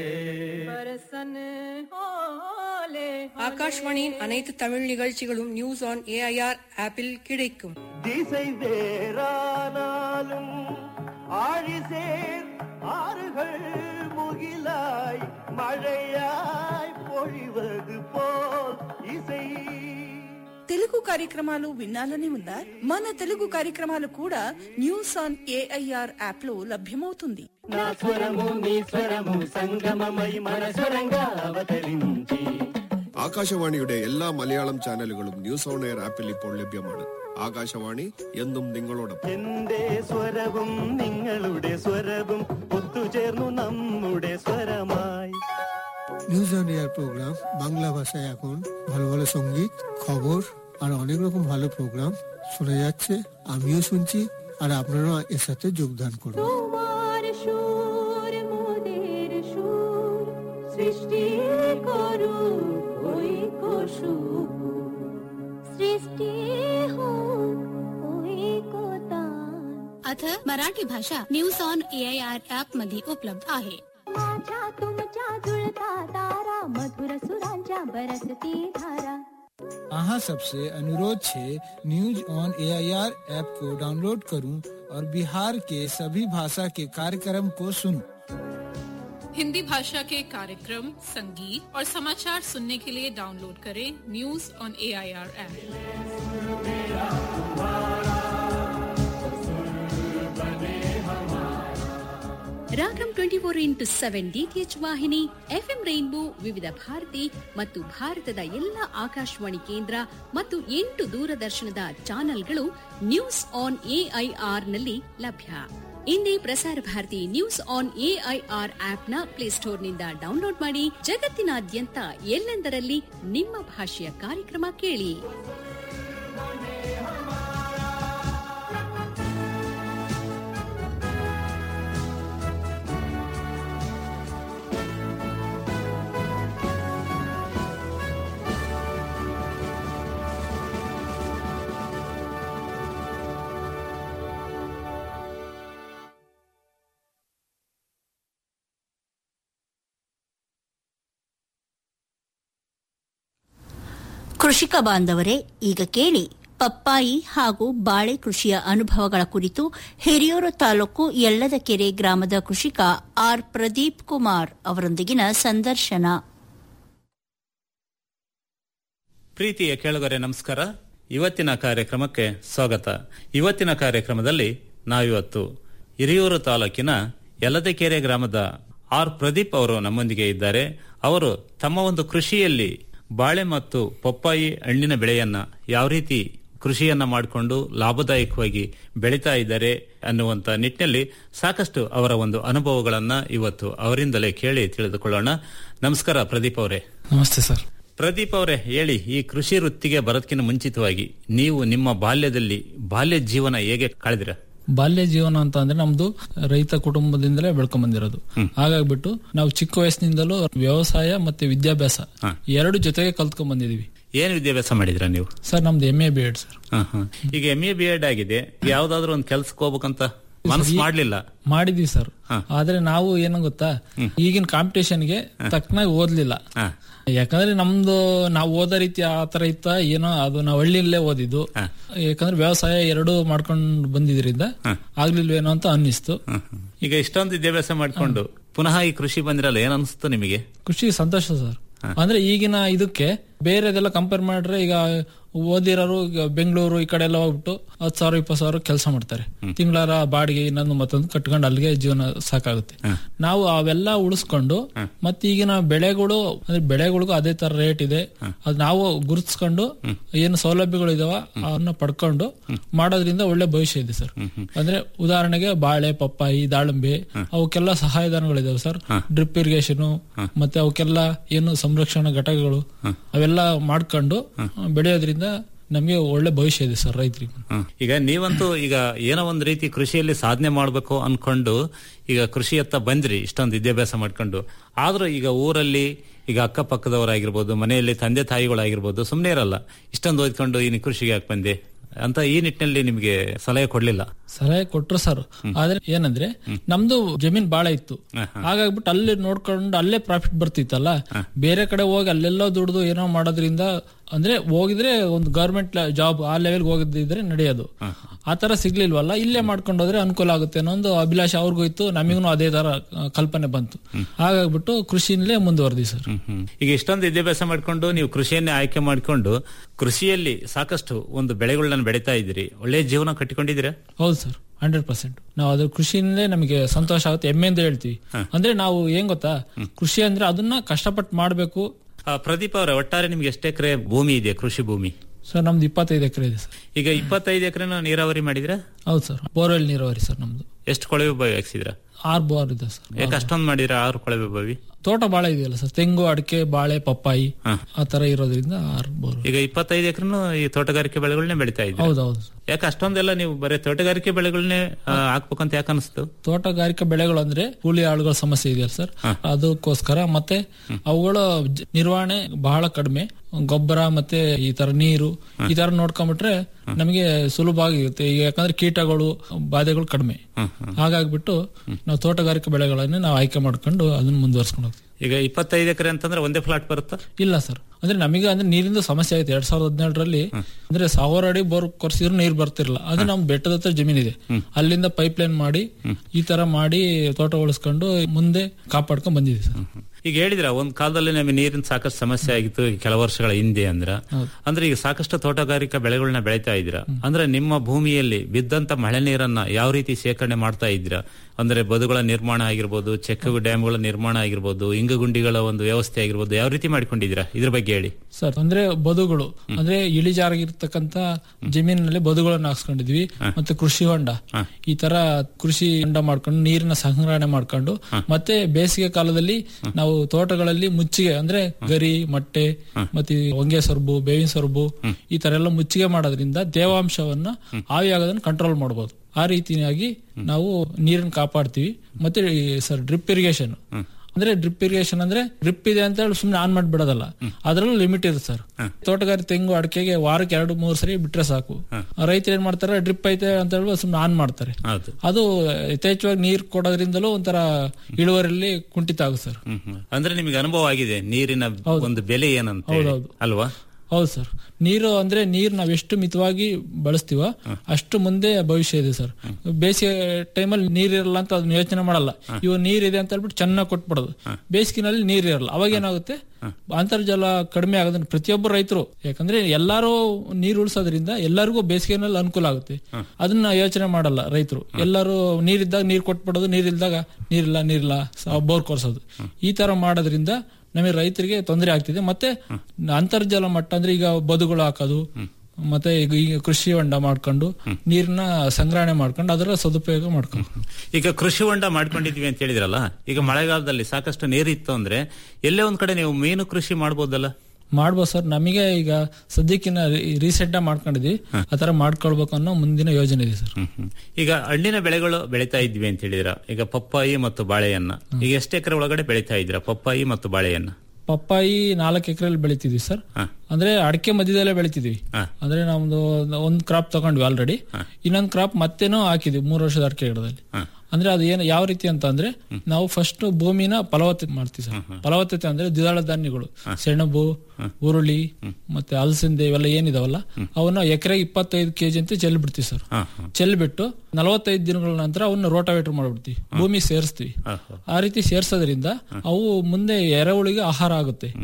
S16: ஆகாஷ்வாணியின் அனைத்து தமிழ் நிகழ்ச்சிகளும் நியூஸ் ஆன் ஏஐஆர் ஆப்பில் கிடைக்கும்
S13: திசை வேறானாலும் ஆழிசேர் ஆறுகள் முகிலாய் மழையாய் பொழிவது போல் இசை
S17: తెలుగు కార్యక్రమాలు వినాలని ఉందా మన తెలుగు కార్యక్రమాలు కూడా న్యూస్ ఆన్ ఏఐఆర్ యాప్ లో లభ్యమవుతుంది
S13: నా స్వరము నీ స్వరము సంగమమై మన స్వరంగా അവതరించి
S18: ആകാശവാണിയുടെ എല്ലാ മലയാളം ചാനലുകളും ന്യൂസ് ഓൺ എയർ ആപ്പിൽ ഇപ്പോൾ ലഭ്യമാണ് ആകാശവാണി എന്നും നിങ്ങളോടൊപ്പം
S13: എന്റെ സ്വരവും നിങ്ങളുടെ സ്വരവും ഒത്തുചേർന്നു നമ്മുടെ സ്വരമായി
S19: news on air program Bangla ভাষায় এখন ভালো ভালো সঙ্গীত খবর আর অনেক রকম ভালো প্রোগ্রাম শোনা যাচ্ছে আমিও শুনছি আর আপনারাও এর সাথে যোগদান করুন
S14: তোমার সুর মোদের সুর সৃষ্টি করু ওই কসু सृष्टी हो ओए कोतान
S10: अथ मराठी भाषा न्यूज ऑन एआयआर ऍप मध्ये उपलब्ध आहे
S14: माझ्या तुमच्या जुळता तारा मधुर सुरांच्या बरसती धारा
S20: अहाँ सबसे अनुरोध छे न्यूज ऑन एआईआर ऐप को डाउनलोड करूं और बिहार के सभी भाषा के कार्यक्रम को सुनूं।
S21: हिंदी भाषा के कार्यक्रम संगीत और समाचार सुनने के लिए डाउनलोड करें news on A I R
S10: Ragam twenty four into seven DTH ವಾಹಿನಿ ಎಫ್ಎಂ ರೈನ್ಬೋ ವಿವಿಧ ಭಾರತಿ ಮತ್ತು ಭಾರತದ ಎಲ್ಲ ಆಕಾಶವಾಣಿ ಕೇಂದ್ರ ಮತ್ತು ಎಂಟು ದೂರದರ್ಶನದ ಚಾನೆಲ್ಗಳು ನ್ಯೂಸ್ ಆನ್ ಎಐಆರ್ ನಲ್ಲಿ ಲಭ್ಯ ಇಂದೇ Prasar Bharati news on AIR ಆಪ್ನ ಪ್ಲೇಸ್ಟೋರ್ನಿಂದ ಡೌನ್ಲೋಡ್ ಮಾಡಿ ಜಗತ್ತಿನಾದ್ಯಂತ ಎಲ್ಲೆಂದರಲ್ಲಿ ನಿಮ್ಮ ಭಾಷೆಯ ಕಾರ್ಯಕ್ರಮ ಕೇಳಿ
S9: ಕೃಷಿಕ ಬಾಂಧವರೇ ಈಗ ಕೇಳಿ ಪಪ್ಪಾಯಿ ಹಾಗೂ ಬಾಳೆ ಕೃಷಿಯ ಅನುಭವಗಳ ಕುರಿತು ಹಿರಿಯೂರು ತಾಲೂಕು ಯಳ್ಳದಕೆರೆ ಗ್ರಾಮದ ಕೃಷಿಕ ಆರ್ ಪ್ರದೀಪ್ ಕುಮಾರ್ ಅವರೊಂದಿಗಿನ ಸಂದರ್ಶನ
S22: ಪ್ರೀತಿಯ ಕೇಳುಗರೆ ನಮಸ್ಕಾರ ಇವತ್ತಿನ ಕಾರ್ಯಕ್ರಮಕ್ಕೆ ಸ್ವಾಗತ ಇವತ್ತಿನ ಕಾರ್ಯಕ್ರಮದಲ್ಲಿ ನಾವಿವತ್ತು ಹಿರಿಯೂರು ತಾಲೂಕಿನ ಯಲದಕೆರೆ ಗ್ರಾಮದ ಆರ್ ಪ್ರದೀಪ್ ಅವರು ನಮ್ಮೊಂದಿಗೆ ಇದ್ದಾರೆ ಅವರು ತಮ್ಮ ಒಂದು ಕೃಷಿಯಲ್ಲಿ ಬಾಳೆ ಮತ್ತು ಪಪ್ಪಾಯಿ ಹಣ್ಣಿನ ಬೆಳೆಯನ್ನ ಯಾವ ರೀತಿ ಕೃಷಿಯನ್ನ ಮಾಡಿಕೊಂಡು ಲಾಭದಾಯಕವಾಗಿ ಬೆಳೀತಾ ಇದ್ದಾರೆ ಅನ್ನುವಂತ ನಿಟ್ಟಿನಲ್ಲಿ ಸಾಕಷ್ಟು ಅವರ ಒಂದು ಅನುಭವಗಳನ್ನ ಇವತ್ತು ಅವರಿಂದಲೇ ಕೇಳಿ ತಿಳಿದುಕೊಳ್ಳೋಣ ನಮಸ್ಕಾರ ಪ್ರದೀಪ್ ಅವರೇ
S20: ನಮಸ್ತೆ ಸರ್
S22: ಪ್ರದೀಪ್ ಅವರೇ ಹೇಳಿ ಈ ಕೃಷಿ ವೃತ್ತಿಗೆ ಬರೋದಕ್ಕಿಂತ ಮುಂಚಿತವಾಗಿ ನೀವು ನಿಮ್ಮ ಬಾಲ್ಯದಲ್ಲಿ ಬಾಲ್ಯ ಜೀವನ ಹೇಗೆ ಕಳೆದಿರ
S20: ಬಾಲ್ಯ ಜೀವನ ಅಂತ ಅಂದ್ರೆ ನಮ್ದು ರೈತ ಕುಟುಂಬದಿಂದಲೇ ಬೆಳ್ಕೊಂಡ್ ಬಂದಿರೋದು ಹಾಗಾಗ್ಬಿಟ್ಟು ನಾವು ಚಿಕ್ಕ ವಯಸ್ಸಿನಿಂದಲೂ ವ್ಯವಸಾಯ ಮತ್ತೆ ವಿದ್ಯಾಭ್ಯಾಸ ಎರಡು ಜೊತೆಗೆ ಕಲ್ತ್ಕೊಂಡ್ ಬಂದಿದೀವಿ
S22: ಏನ್ ವಿದ್ಯಾಭ್ಯಾಸ ಮಾಡಿದ್ರ ನೀವು
S20: ಸರ್ ನಮ್ದು M A B Ed sir
S22: ಹ, ಹ. ಈಗ ಎಂ ಎ ಬಿ ಎಡ್ ಆಗಿದೆ ಯಾವ್ದಾದ್ರು ಒಂದು ಕೆಲ್ಸಕ್ಕೆ ಹೋಗ್ಬೇಕಂತ ಮನಸ್ಸು ಮಾಡ್ಲಿಲ್ಲ
S20: ಮಾಡಿದೀವಿ ಸರ್ ಆದ್ರೆ ನಾವು ಏನು ಗೊತ್ತಾ ಈಗಿನ ಕಾಂಪಿಟೇಷನ್ಗೆ ತಕ್ಕನಾಗಿ ಓದ್ಲಿಲ್ಲ ಯಾಕಂದ್ರೆ ನಮ್ದು ನಾವು ಓದೋ ರೀತಿ ಆ ತರ ಇತ್ತ ಏನೋ ಅದು ನಾವು ಹಳ್ಳಿಯಲ್ಲೇ ಓದಿದ್ದು ಯಾಕಂದ್ರೆ ವ್ಯವಸಾಯ ಎರಡೂ ಮಾಡ್ಕೊಂಡು ಬಂದಿದ್ರಿಂದ ಆಗ್ಲಿಲ್ವೇನೋ ಅಂತ ಅನ್ನಿಸ್ತು
S22: ಈಗ ಇಷ್ಟೊಂದು ವಿದ್ಯಾಭ್ಯಾಸ ಮಾಡ್ಕೊಂಡು ಪುನಃ ಈ ಕೃಷಿ ಬಂದಿರಲ್ಲ ಏನ್ ಅನ್ಸುತ್ತು ನಿಮಗೆ
S20: ಖುಷಿ ಸಂತೋಷ ಸರ್ ಅಂದ್ರೆ ಈಗಿನ ಇದಕ್ಕೆ ಬೇರೆದೆಲ್ಲ ಕಂಪೇರ್ ಮಾಡ್ರೆ ಈಗ ಓದಿರೋರು ಈಗ ಬೆಂಗಳೂರು ಈ ಕಡೆ ಎಲ್ಲ ಹೋಗ್ಬಿಟ್ಟು ಹತ್ತು ಸಾವಿರ ಇಪ್ಪತ್ತು ಸಾವಿರ ಕೆಲಸ ಮಾಡ್ತಾರೆ ತಿಂಗಳರ ಬಾಡಿಗೆ ಇನ್ನೊಂದು ಮತ್ತೊಂದು ಕಟ್ಕೊಂಡು ಅಲ್ಲಿಗೆ ಜೀವನ ಸಾಕಾಗುತ್ತೆ ನಾವು ಅವೆಲ್ಲ ಉಳಿಸ್ಕೊಂಡು ಮತ್ತೆ ಈಗಿನ ಬೆಳೆಗಳು ಅಂದ್ರೆ ಬೆಳೆಗಳಿಗೂ ಅದೇ ತರ ರೇಟ್ ಇದೆ ಅದು ನಾವು ಗುರುತಿಸ್ಕೊಂಡು ಏನು ಸೌಲಭ್ಯಗಳು ಇದಾವ ಅವನ್ನ ಪಡ್ಕೊಂಡು ಮಾಡೋದ್ರಿಂದ ಒಳ್ಳೆ ಭವಿಷ್ಯ ಇದೆ ಸರ್ ಅಂದ್ರೆ ಉದಾಹರಣೆಗೆ ಬಾಳೆ ಪಪ್ಪಾಯಿ ದಾಳಿಂಬೆ ಅವಕ್ಕೆಲ್ಲ ಸಹಾಯಧನಗಳಿದಾವೆ ಸರ್ ಡ್ರಿಪ್ ಇರಿಗೇಷನ್ ಮತ್ತೆ ಅವಕ್ಕೆಲ್ಲ ಏನು ಸಂರಕ್ಷಣಾ ಘಟಕಗಳು ಅವೆಲ್ಲ ಮಾಡ್ಕೊಂಡು ಬೆಳೆಯೋದ್ರಿಂದ ನಮಗೆ ಒಳ್ಳೆ ಭವಿಷ್ಯ ಇದೆ ಸರ್ ರೈತರಿಗೆ
S22: ಹ್ಮ್. ಈಗ ನೀವಂತೂ ಈಗ ಏನೋ ಒಂದ್ ರೀತಿ ಕೃಷಿಯಲ್ಲಿ ಸಾಧನೆ ಮಾಡ್ಬೇಕು ಅನ್ಕೊಂಡು ಈಗ ಕೃಷಿಯತ್ತ ಬಂದ್ರಿ ಇಷ್ಟೊಂದು ವಿದ್ಯಾಭ್ಯಾಸ ಮಾಡ್ಕೊಂಡು ಆದ್ರೂ ಈಗ ಊರಲ್ಲಿ ಈಗ ಅಕ್ಕಪಕ್ಕದವರಾಗಿರ್ಬೋದು ಮನೆಯಲ್ಲಿ ತಂದೆ ತಾಯಿಗಳಾಗಿರ್ಬೋದು ಸುಮ್ಮನೆ ಇರಲ್ಲ ಇಷ್ಟೊಂದು ಓದ್ಕೊಂಡು ಇನ್ನು ಕೃಷಿಗೆ ಯಾಕೆ ಬಂದೆ ಅಂತ ಈ ನಿಟ್ಟಿನಲ್ಲಿ ನಿಮ್ಗೆ ಸಲಹೆ ಕೊಡ್ಲಿಲ್ಲ
S20: ಸಲಹೆ ಕೊಟ್ರು ಸರ್ ಆದ್ರೆ ಏನಂದ್ರೆ ನಮ್ದು ಜಮೀನ್ ಬಾಳ ಇತ್ತು ಹಾಗಾಗ್ಬಿಟ್ಟು ಅಲ್ಲಿ ನೋಡ್ಕೊಂಡು ಅಲ್ಲೇ ಪ್ರಾಫಿಟ್ ಬರ್ತಿತ್ತಲ್ಲ ಬೇರೆ ಕಡೆ ಹೋಗಿ ಅಲ್ಲೆಲ್ಲೋ ದುಡ್ದು ಏನೋ ಮಾಡೋದ್ರಿಂದ ಅಂದ್ರೆ ಹೋಗಿದ್ರೆ ಒಂದು ಗವರ್ಮೆಂಟ್ ಜಾಬ್ ಆ ಲೆವೆಲ್ ಹೋಗಿದ್ರೆ ನಡೆಯೋದು ಆ ತರ ಸಿಗ್ಲಿಲ್ವಲ್ಲ ಇಲ್ಲೇ ಮಾಡ್ಕೊಂಡು ಹೋದ್ರೆ ಅನುಕೂಲ ಆಗುತ್ತೆ ಅನ್ನೋ ಒಂದು ಅಭಿಲಾಷೆ ಅವ್ರಿಗೂ ಇತ್ತು ನಮಗೂ ಅದೇ ತರ ಆ, ಕಲ್ಪನೆ ಬಂತು ಹಾಗಾಗ್ಬಿಟ್ಟು ಕೃಷಿನಲ್ಲೇ ಮುಂದುವರೆದಿ ಸರ್
S22: ಹ್ಮ್. ಈಗ ಇಷ್ಟೊಂದು ವಿದ್ಯಾಭ್ಯಾಸ ಮಾಡ್ಕೊಂಡು ನೀವು ಕೃಷಿಯನ್ನೇ ಆಯ್ಕೆ ಮಾಡ್ಕೊಂಡು ಕೃಷಿಯಲ್ಲಿ ಸಾಕಷ್ಟು ಒಂದು ಬೆಳೆಗಳನ್ನ ಬೆಳೀತಾ ಇದ್ದೀರಿ ಒಳ್ಳೆ ಜೀವನ ಕಟ್ಟಿಕೊಂಡಿದ್ದೀರಾ
S20: ಹೌದು ಸರ್ ಹಂಡ್ರೆಡ್ ಪರ್ಸೆಂಟ್ ನಾವು ಅದ್ರ ಕೃಷಿಯಿಂದಲೇ ನಮಗೆ ಸಂತೋಷ ಆಗುತ್ತೆ ಹೆಮ್ಮೆಯಿಂದ ಹೇಳ್ತೀವಿ ಅಂದ್ರೆ ನಾವು ಏನ್ ಗೊತ್ತಾ ಕೃಷಿ ಅಂದ್ರೆ ಅದನ್ನ ಕಷ್ಟಪಟ್ಟು ಮಾಡ್ಬೇಕು
S22: ಆ, ಪ್ರದೀಪ್ ಅವರ ಒಟ್ಟಾರೆ ನಿಮ್ಗೆ ಎಷ್ಟು ಎಕರೆ ಭೂಮಿ ಇದೆ ಕೃಷಿ ಭೂಮಿ
S20: ಸರ್ ನಮ್ದು ಇಪ್ಪತ್ತೈದು ಎಕರೆ ಇದೆ ಸರ್
S22: ಈಗ ಇಪ್ಪತ್ತೈದು ಎಕರೆನ ನೀರಾವರಿ ಮಾಡಿದ್ರ
S20: ಹೌದು ಸರ್ ಬೋರ್ವೆಲ್ ನೀರಾವರಿ ಸರ್ ನಮ್ದು
S22: ಎಷ್ಟು ಕೊಳವೆ ಬಾವಿ ಹಾಕ್ಸಿದ್ರ
S20: ಆರ್ ಬೋರ್ ಇದೆ ಸರ್
S22: ಯಾಕೆ ಅಷ್ಟೊಂದು ಮಾಡಿದ್ರ ಆರು ಕೊಳವೆ ಬಾವಿ
S20: ತೋಟ ಬಾಳ ಇದೆಯಲ್ಲ ಸರ್ ತೆಂಗು ಅಡಿಕೆ ಬಾಳೆ ಪಪ್ಪಾಯಿ ಆ ತರ ಇರೋದ್ರಿಂದ ಆರ್ ಬೋರ್
S22: ಈಗ ಇಪ್ಪತ್ತೈದು ಎಕರೆನು ಈ ತೋಟಗಾರಿಕೆ ಬೆಳೆಗಳನ್ನೇ ಬೆಳಿತಾ ಇದ್ದೀರಾ
S20: ಹೌದೌದು
S22: ಯಾಕೆ ಅಷ್ಟೊಂದೆಲ್ಲ ನೀವು ಬರೀ ತೋಟಗಾರಿಕೆ ಬೆಳೆಗಳನ್ನೇ ಆ, ಹಾಕ್ಬೇಕಂತ ಯಾಕೆ ಅನಿಸ್ತು
S20: ತೋಟಗಾರಿಕೆ ಬೆಳೆಗಳು ಅಂದ್ರೆ ಕೂಲಿ ಆಳುಗಳ ಸಮಸ್ಯೆ ಇದೆಯಲ್ಲ ಸರ್ ಅದಕ್ಕೋಸ್ಕರ ಮತ್ತೆ ಅವುಗಳ ಜ- ನಿರ್ವಹಣೆ ಬಹಳ ಕಡಿಮೆ ಗೊಬ್ಬರ ಮತ್ತೆ ಈ ತರ ನೀರು ಈ ತರ ನೋಡ್ಕೊಂಡ್ಬಿಟ್ರೆ ನಮಗೆ ಸುಲಭವಾಗಿರುತ್ತೆ ಈಗ ಯಾಕಂದ್ರೆ ಕೀಟಗಳು ಬಾಧೆಗಳು ಕಡಿಮೆ ಹಾಗಾಗ್ಬಿಟ್ಟು ನಾವು ತೋಟಗಾರಿಕೆ ಬೆಳೆಗಳನ್ನೇ ನಾವು ಆಯ್ಕೆ ಮಾಡ್ಕೊಂಡು ಅದನ್ನ ಮುಂದುವರ್ಸ್ಕೊಂಡು ಹೋಗ್ತೀವಿ
S22: ಈಗ ಇಪ್ಪತ್ತೈದು ಎಕರೆ ಅಂತಂದ್ರೆ ಒಂದೇ ಫ್ಲಾಟ್ ಬರುತ್ತಾ
S20: ಇಲ್ಲ ಸರ್ ಅಂದ್ರೆ ನಮಗೆ ಅಂದ್ರೆ ನೀರಿಂದ ಸಮಸ್ಯೆ ಆಯ್ತು ಎರಡ್ ಸಾವಿರದ ಹದಿನೇಳರಲ್ಲಿ ಅಂದ್ರೆ ಸಾವಿರ ಅಡಿ ಬೋರ್ ಕೊರ್ಸಿದ್ರು ನೀರ್ ಬರ್ತಿರ್ಲಿಲ್ಲ ಅಂದ್ರೆ ನಮ್ ಬೆಟ್ಟದ ಹತ್ರ ಜಮೀನ್ ಇದೆ ಅಲ್ಲಿಂದ ಪೈಪ್ ಲೈನ್ ಮಾಡಿ ಈ ತರ ಮಾಡಿ ತೋಟ ಉಳಿಸ್ಕೊಂಡು ಮುಂದೆ ಕಾಪಾಡ್ಕೊಂಡ್ ಬಂದಿದೆ ಸರ್
S22: ಈಗ ಹೇಳಿದ್ರ ಒಂದ್ ಕಾಲದಲ್ಲಿ ನಮಗೆ ನೀರಿನ ಸಾಕಷ್ಟು ಸಮಸ್ಯೆ ಆಗಿತ್ತು ಈ ಕೆಲ ವರ್ಷಗಳ ಹಿಂದೆ ಅಂದ್ರ ಅಂದ್ರೆ ಈಗ ಸಾಕಷ್ಟು ತೋಟಗಾರಿಕಾ ಬೆಳೆಗಳನ್ನ ಬೆಳೀತಾ ಇದ್ದೀರಾ ಅಂದ್ರೆ ನಿಮ್ಮ ಭೂಮಿಯಲ್ಲಿ ಬಿದ್ದಂತ ಮಳೆ ನೀರನ್ನ ಯಾವ ರೀತಿ ಶೇಖರಣೆ ಮಾಡ್ತಾ ಇದ್ದೀರಾ ಅಂದ್ರೆ ಬದುಗಳ ನಿರ್ಮಾಣ ಆಗಿರ್ಬೋದು ಚೆಕ್ ಡ್ಯಾಮ್ಗಳ ನಿರ್ಮಾಣ ಆಗಿರ್ಬೋದು ಇಂಗು ಗುಂಡಿಗಳ ಒಂದು ವ್ಯವಸ್ಥೆ ಆಗಿರ್ಬೋದು ಯಾವ ರೀತಿ ಮಾಡ್ಕೊಂಡಿದ್ದೀರಾ ಇದ್ರ ಬಗ್ಗೆ ಹೇಳಿ
S20: ಸರ್ ಅಂದ್ರೆ ಬದುಗಳು ಅಂದ್ರೆ ಇಳಿಜಾರಾಗಿರ್ತಕ್ಕಂತ ಜಮೀನಿನಲ್ಲಿ ಬದುಗಳನ್ನ ಹಾಕ್ಸ್ಕೊಂಡಿದ್ವಿ ಮತ್ತೆ ಕೃಷಿ ಹೊಂಡ ಈ ತರ ಕೃಷಿ ಹೊಂಡ ಮಾಡ್ಕೊಂಡು ನೀರಿನ ಸಂಗ್ರಹಣೆ ಮಾಡ್ಕೊಂಡು ಮತ್ತೆ ಬೇಸಿಗೆ ಕಾಲದಲ್ಲಿ ನಾವು ತೋಟಗಳಲ್ಲಿ ಮುಚ್ಚಿಗೆ ಅಂದ್ರೆ ಗರಿ ಮೊಟ್ಟೆ ಮತ್ತೆ ಈ ಹೊಂಗೆ ಸೊರಬು ಬೇವಿನ ಸೊರಬು ಈ ತರ ಎಲ್ಲ ಮುಚ್ಚಿಗೆ ಮಾಡೋದ್ರಿಂದ ತೇವಾಂಶವನ್ನ ಆವಿಯಾಗೋದನ್ನ ಕಂಟ್ರೋಲ್ ಮಾಡಬಹುದು ಆ ರೀತಿಯಾಗಿ ನಾವು ನೀರನ್ನು ಕಾಪಾಡ್ತೀವಿ ಮತ್ತೆ ಈ ಸರ್ ಡ್ರಿಪ್ ಇರಿಗೇಷನ್ ಅಂದ್ರೆ ಡ್ರಿಪ್ ಇರಿಗೇಷನ್ ಅಂದ್ರೆ ಡ್ರಿಪ್ ಇದೆ ಅಂತ ಹೇಳಿ ಸುಮ್ನೆ ಆನ್ ಮಾಡ್ಬಿಡೋದಲ್ಲ ಅದ್ರಲ್ಲೂ ಲಿಮಿಟ್ ಇದೆ ಸರ್ ತೋಟಗಾರಿ ತೆಂಗು ಅಡಿಕೆಗೆ ವಾರಕ್ಕೆ ಎರಡು ಮೂರು ಸರಿ ಬಿಟ್ರೆ ಸಾಕು ರೈತರು ಏನ್ ಮಾಡ್ತಾರೆ ಡ್ರಿಪ್ ಐತೆ ಅಂತ ಹೇಳಿ ಸುಮ್ನೆ ಆನ್ ಮಾಡ್ತಾರೆ
S22: ಹೌದು
S20: ಅದು ಯಥೇಚ್ಛವಾಗಿ ನೀರ್ ಕೊಡೋದ್ರಿಂದಲೂ ಒಂಥರ ಇಳುವರಿಯಲ್ಲಿ ಕುಂಠಿತ ಆಗುತ್ತೆ ಸರ್
S22: ಹ್ಮ್ ಹ್ಮ್. ಅಂದ್ರೆ ನಿಮಗೆ ಅನುಭವ ಆಗಿದೆ ನೀರಿನ ಒಂದು ಬೆಲೆ ಏನಂತ ಹೇಳಿ.
S20: ಹೌದೌದು.
S22: ಅಲ್ವಾ
S20: ಹೌದು ಸರ್ ನೀರು ಅಂದ್ರೆ ನೀರ್ ನಾವ್ ಎಷ್ಟು ಮಿತವಾಗಿ ಬಳಸ್ತೀವ ಅಷ್ಟು ಮುಂದೆ ಭವಿಷ್ಯ ಇದೆ ಸರ್ ಬೇಸಿಗೆ ಟೈಮಲ್ಲಿ ನೀರ್ ಇರಲ್ಲ ಅಂತ ಅದನ್ನ ಯೋಚನೆ ಮಾಡಲ್ಲ ಇವ ನೀರ್ ಇದೆ ಅಂತ ಹೇಳ್ಬಿಟ್ಟು ಚೆನ್ನಾಗಿ ಕೊಟ್ಬಿಡೋದು ಬೇಸಿಗೆನಲ್ಲಿ ನೀರ್ ಇರಲ್ಲ ಅವಾಗ ಏನಾಗುತ್ತೆ ಅಂತರ್ಜಲ ಕಡಿಮೆ ಆಗೋದನ್ನ ಪ್ರತಿಯೊಬ್ಬ ರೈತರು ಯಾಕಂದ್ರೆ ಎಲ್ಲಾರು ನೀರ್ ಉಳಿಸೋದ್ರಿಂದ ಎಲ್ಲರಿಗೂ ಬೇಸಿಗೆನಲ್ಲಿ ಅನುಕೂಲ ಆಗುತ್ತೆ ಅದನ್ನ ಯೋಚನೆ ಮಾಡಲ್ಲ ರೈತರು ಎಲ್ಲರೂ ನೀರಿದ್ದಾಗ ನೀರ್ ಕೊಟ್ಬಿಡೋದು ನೀರಿಲ್ದಾಗ ನೀರಿಲ್ಲ ನೀರಿಲ್ಲ ಸ- ಬೋರ್ ಕೊರ್ಸೋದು ಈ ತರ ಮಾಡೋದ್ರಿಂದ ನಮಗೆ ರೈತರಿಗೆ ತೊಂದರೆ ಆಗ್ತಿದೆ ಮತ್ತೆ ಅಂತರ್ಜಲ ಮಟ್ಟ ಅಂದ್ರೆ ಈಗ ಬದುಗಳು ಹಾಕೋದು ಮತ್ತೆ ಈಗ ಈಗ ಕೃಷಿ ಹೊಂಡ ಮಾಡ್ಕೊಂಡು ನೀರನ್ನ ಸಂಗ್ರಹಣೆ ಮಾಡ್ಕೊಂಡು ಅದರ ಸದುಪಯೋಗ ಮಾಡ್ಕೊಂಡು
S22: ಈಗ ಕೃಷಿ ಹೊಂಡ ಮಾಡ್ಕೊಂಡಿದ್ವಿ ಅಂತ ಹೇಳಿದ್ರಲ್ಲ ಈಗ ಮಳೆಗಾಲದಲ್ಲಿ ಸಾಕಷ್ಟು ನೀರಿತ್ತು ಅಂದ್ರೆ ಎಲ್ಲೇ ಒಂದ್ ಕಡೆ ನೀವು ಮೀನು ಕೃಷಿ ಮಾಡ್ಬೋದಲ್ಲ
S20: ಮಾಡ್ಬೋದು ಸರ್ ನಮಗೆ ಈಗ ಸದ್ಯಕ್ಕಿನ್ನ ರೀಸೆಂಟ್ ಮಾಡ್ಕೊಂಡಿದ್ವಿ ಆತರ ಮಾಡ್ಕೊಳ್ಬೇಕು ಅನ್ನೋ ಮುಂದಿನ ಯೋಜನೆ ಇದೆ ಸರ್
S22: ಈಗ ಹಣ್ಣಿನ ಬೆಳೆಗಳು ಬೆಳೀತಾ ಇದ್ವಿ ಅಂತ ಹೇಳಿದ್ರ ಈಗ ಪಪ್ಪಾಯಿ ಮತ್ತು ಬಾಳೆಯನ್ನ ಈಗ ಎಷ್ಟು ಎಕರೆ ಒಳಗಡೆ ಬೆಳೀತಾ ಇದ್ದೀರಾ ಪಪ್ಪಾಯಿ ಮತ್ತು ಬಾಳೆಯನ್ನ
S20: ಪಪ್ಪಾಯಿ ನಾಲ್ಕು ಎಕರೆಯಲ್ಲಿ ಬೆಳಿತಿದ್ವಿ ಸರ್ ಅಂದ್ರೆ ಅಡಿಕೆ ಮಧ್ಯದಲ್ಲೇ ಬೆಳಿತಿದ್ವಿ ಅಂದ್ರೆ ನಮ್ದು ಒಂದ್ ಕ್ರಾಪ್ ತಗೊಂಡ್ವಿ ಆಲ್ರೆಡಿ ಇನ್ನೊಂದ್ ಕ್ರಾಪ್ ಮತ್ತೇನೋ ಹಾಕಿದ್ವಿ ಮೂರು ವರ್ಷದ ಅಡಿಕೆ ಗಿಡದಲ್ಲಿ ಅಂದ್ರೆ ಅದು ಏನು ಯಾವ ರೀತಿ ಅಂತ ಅಂದ್ರೆ ನಾವು ಫಸ್ಟ್ ಭೂಮಿನ ಫಲವತ್ತತೆ ಮಾಡ್ತೀವಿ ಸರ್ ಫಲವತ್ತತೆ ಅಂದ್ರೆ ದ್ವಿದಳ ಧಾನ್ಯಗಳು ಸೆಣಬು ಉರುಳಿ ಮತ್ತೆ ಅಲಸಂದೆ ಇವೆಲ್ಲ ಏನಿದಾವಲ್ಲ ಅವನ್ನ ಎಕರೆಗೆ ಇಪ್ಪತ್ತೈದು ಕೆಜಿ ಅಂತ ಚೆಲ್ ಬಿಡ್ತೀವಿ ಸರ್ ಚೆಲ್ಬಿಟ್ಟು ನಲವತ್ತೈದು ದಿನಗಳ ನಂತರ ಅವನ್ನ ರೋಟಾವೇಟರ್ ಮಾಡ್ಬಿಡ್ತೀವಿ ಭೂಮಿ ಸೇರಿಸ್ತೀವಿ ಆ ರೀತಿ ಸೇರ್ಸೋದ್ರಿಂದ ಅವು ಮುಂದೆ ಎರೆಹುಳಿಗೆ ಆಹಾರ ಆಗುತ್ತೆ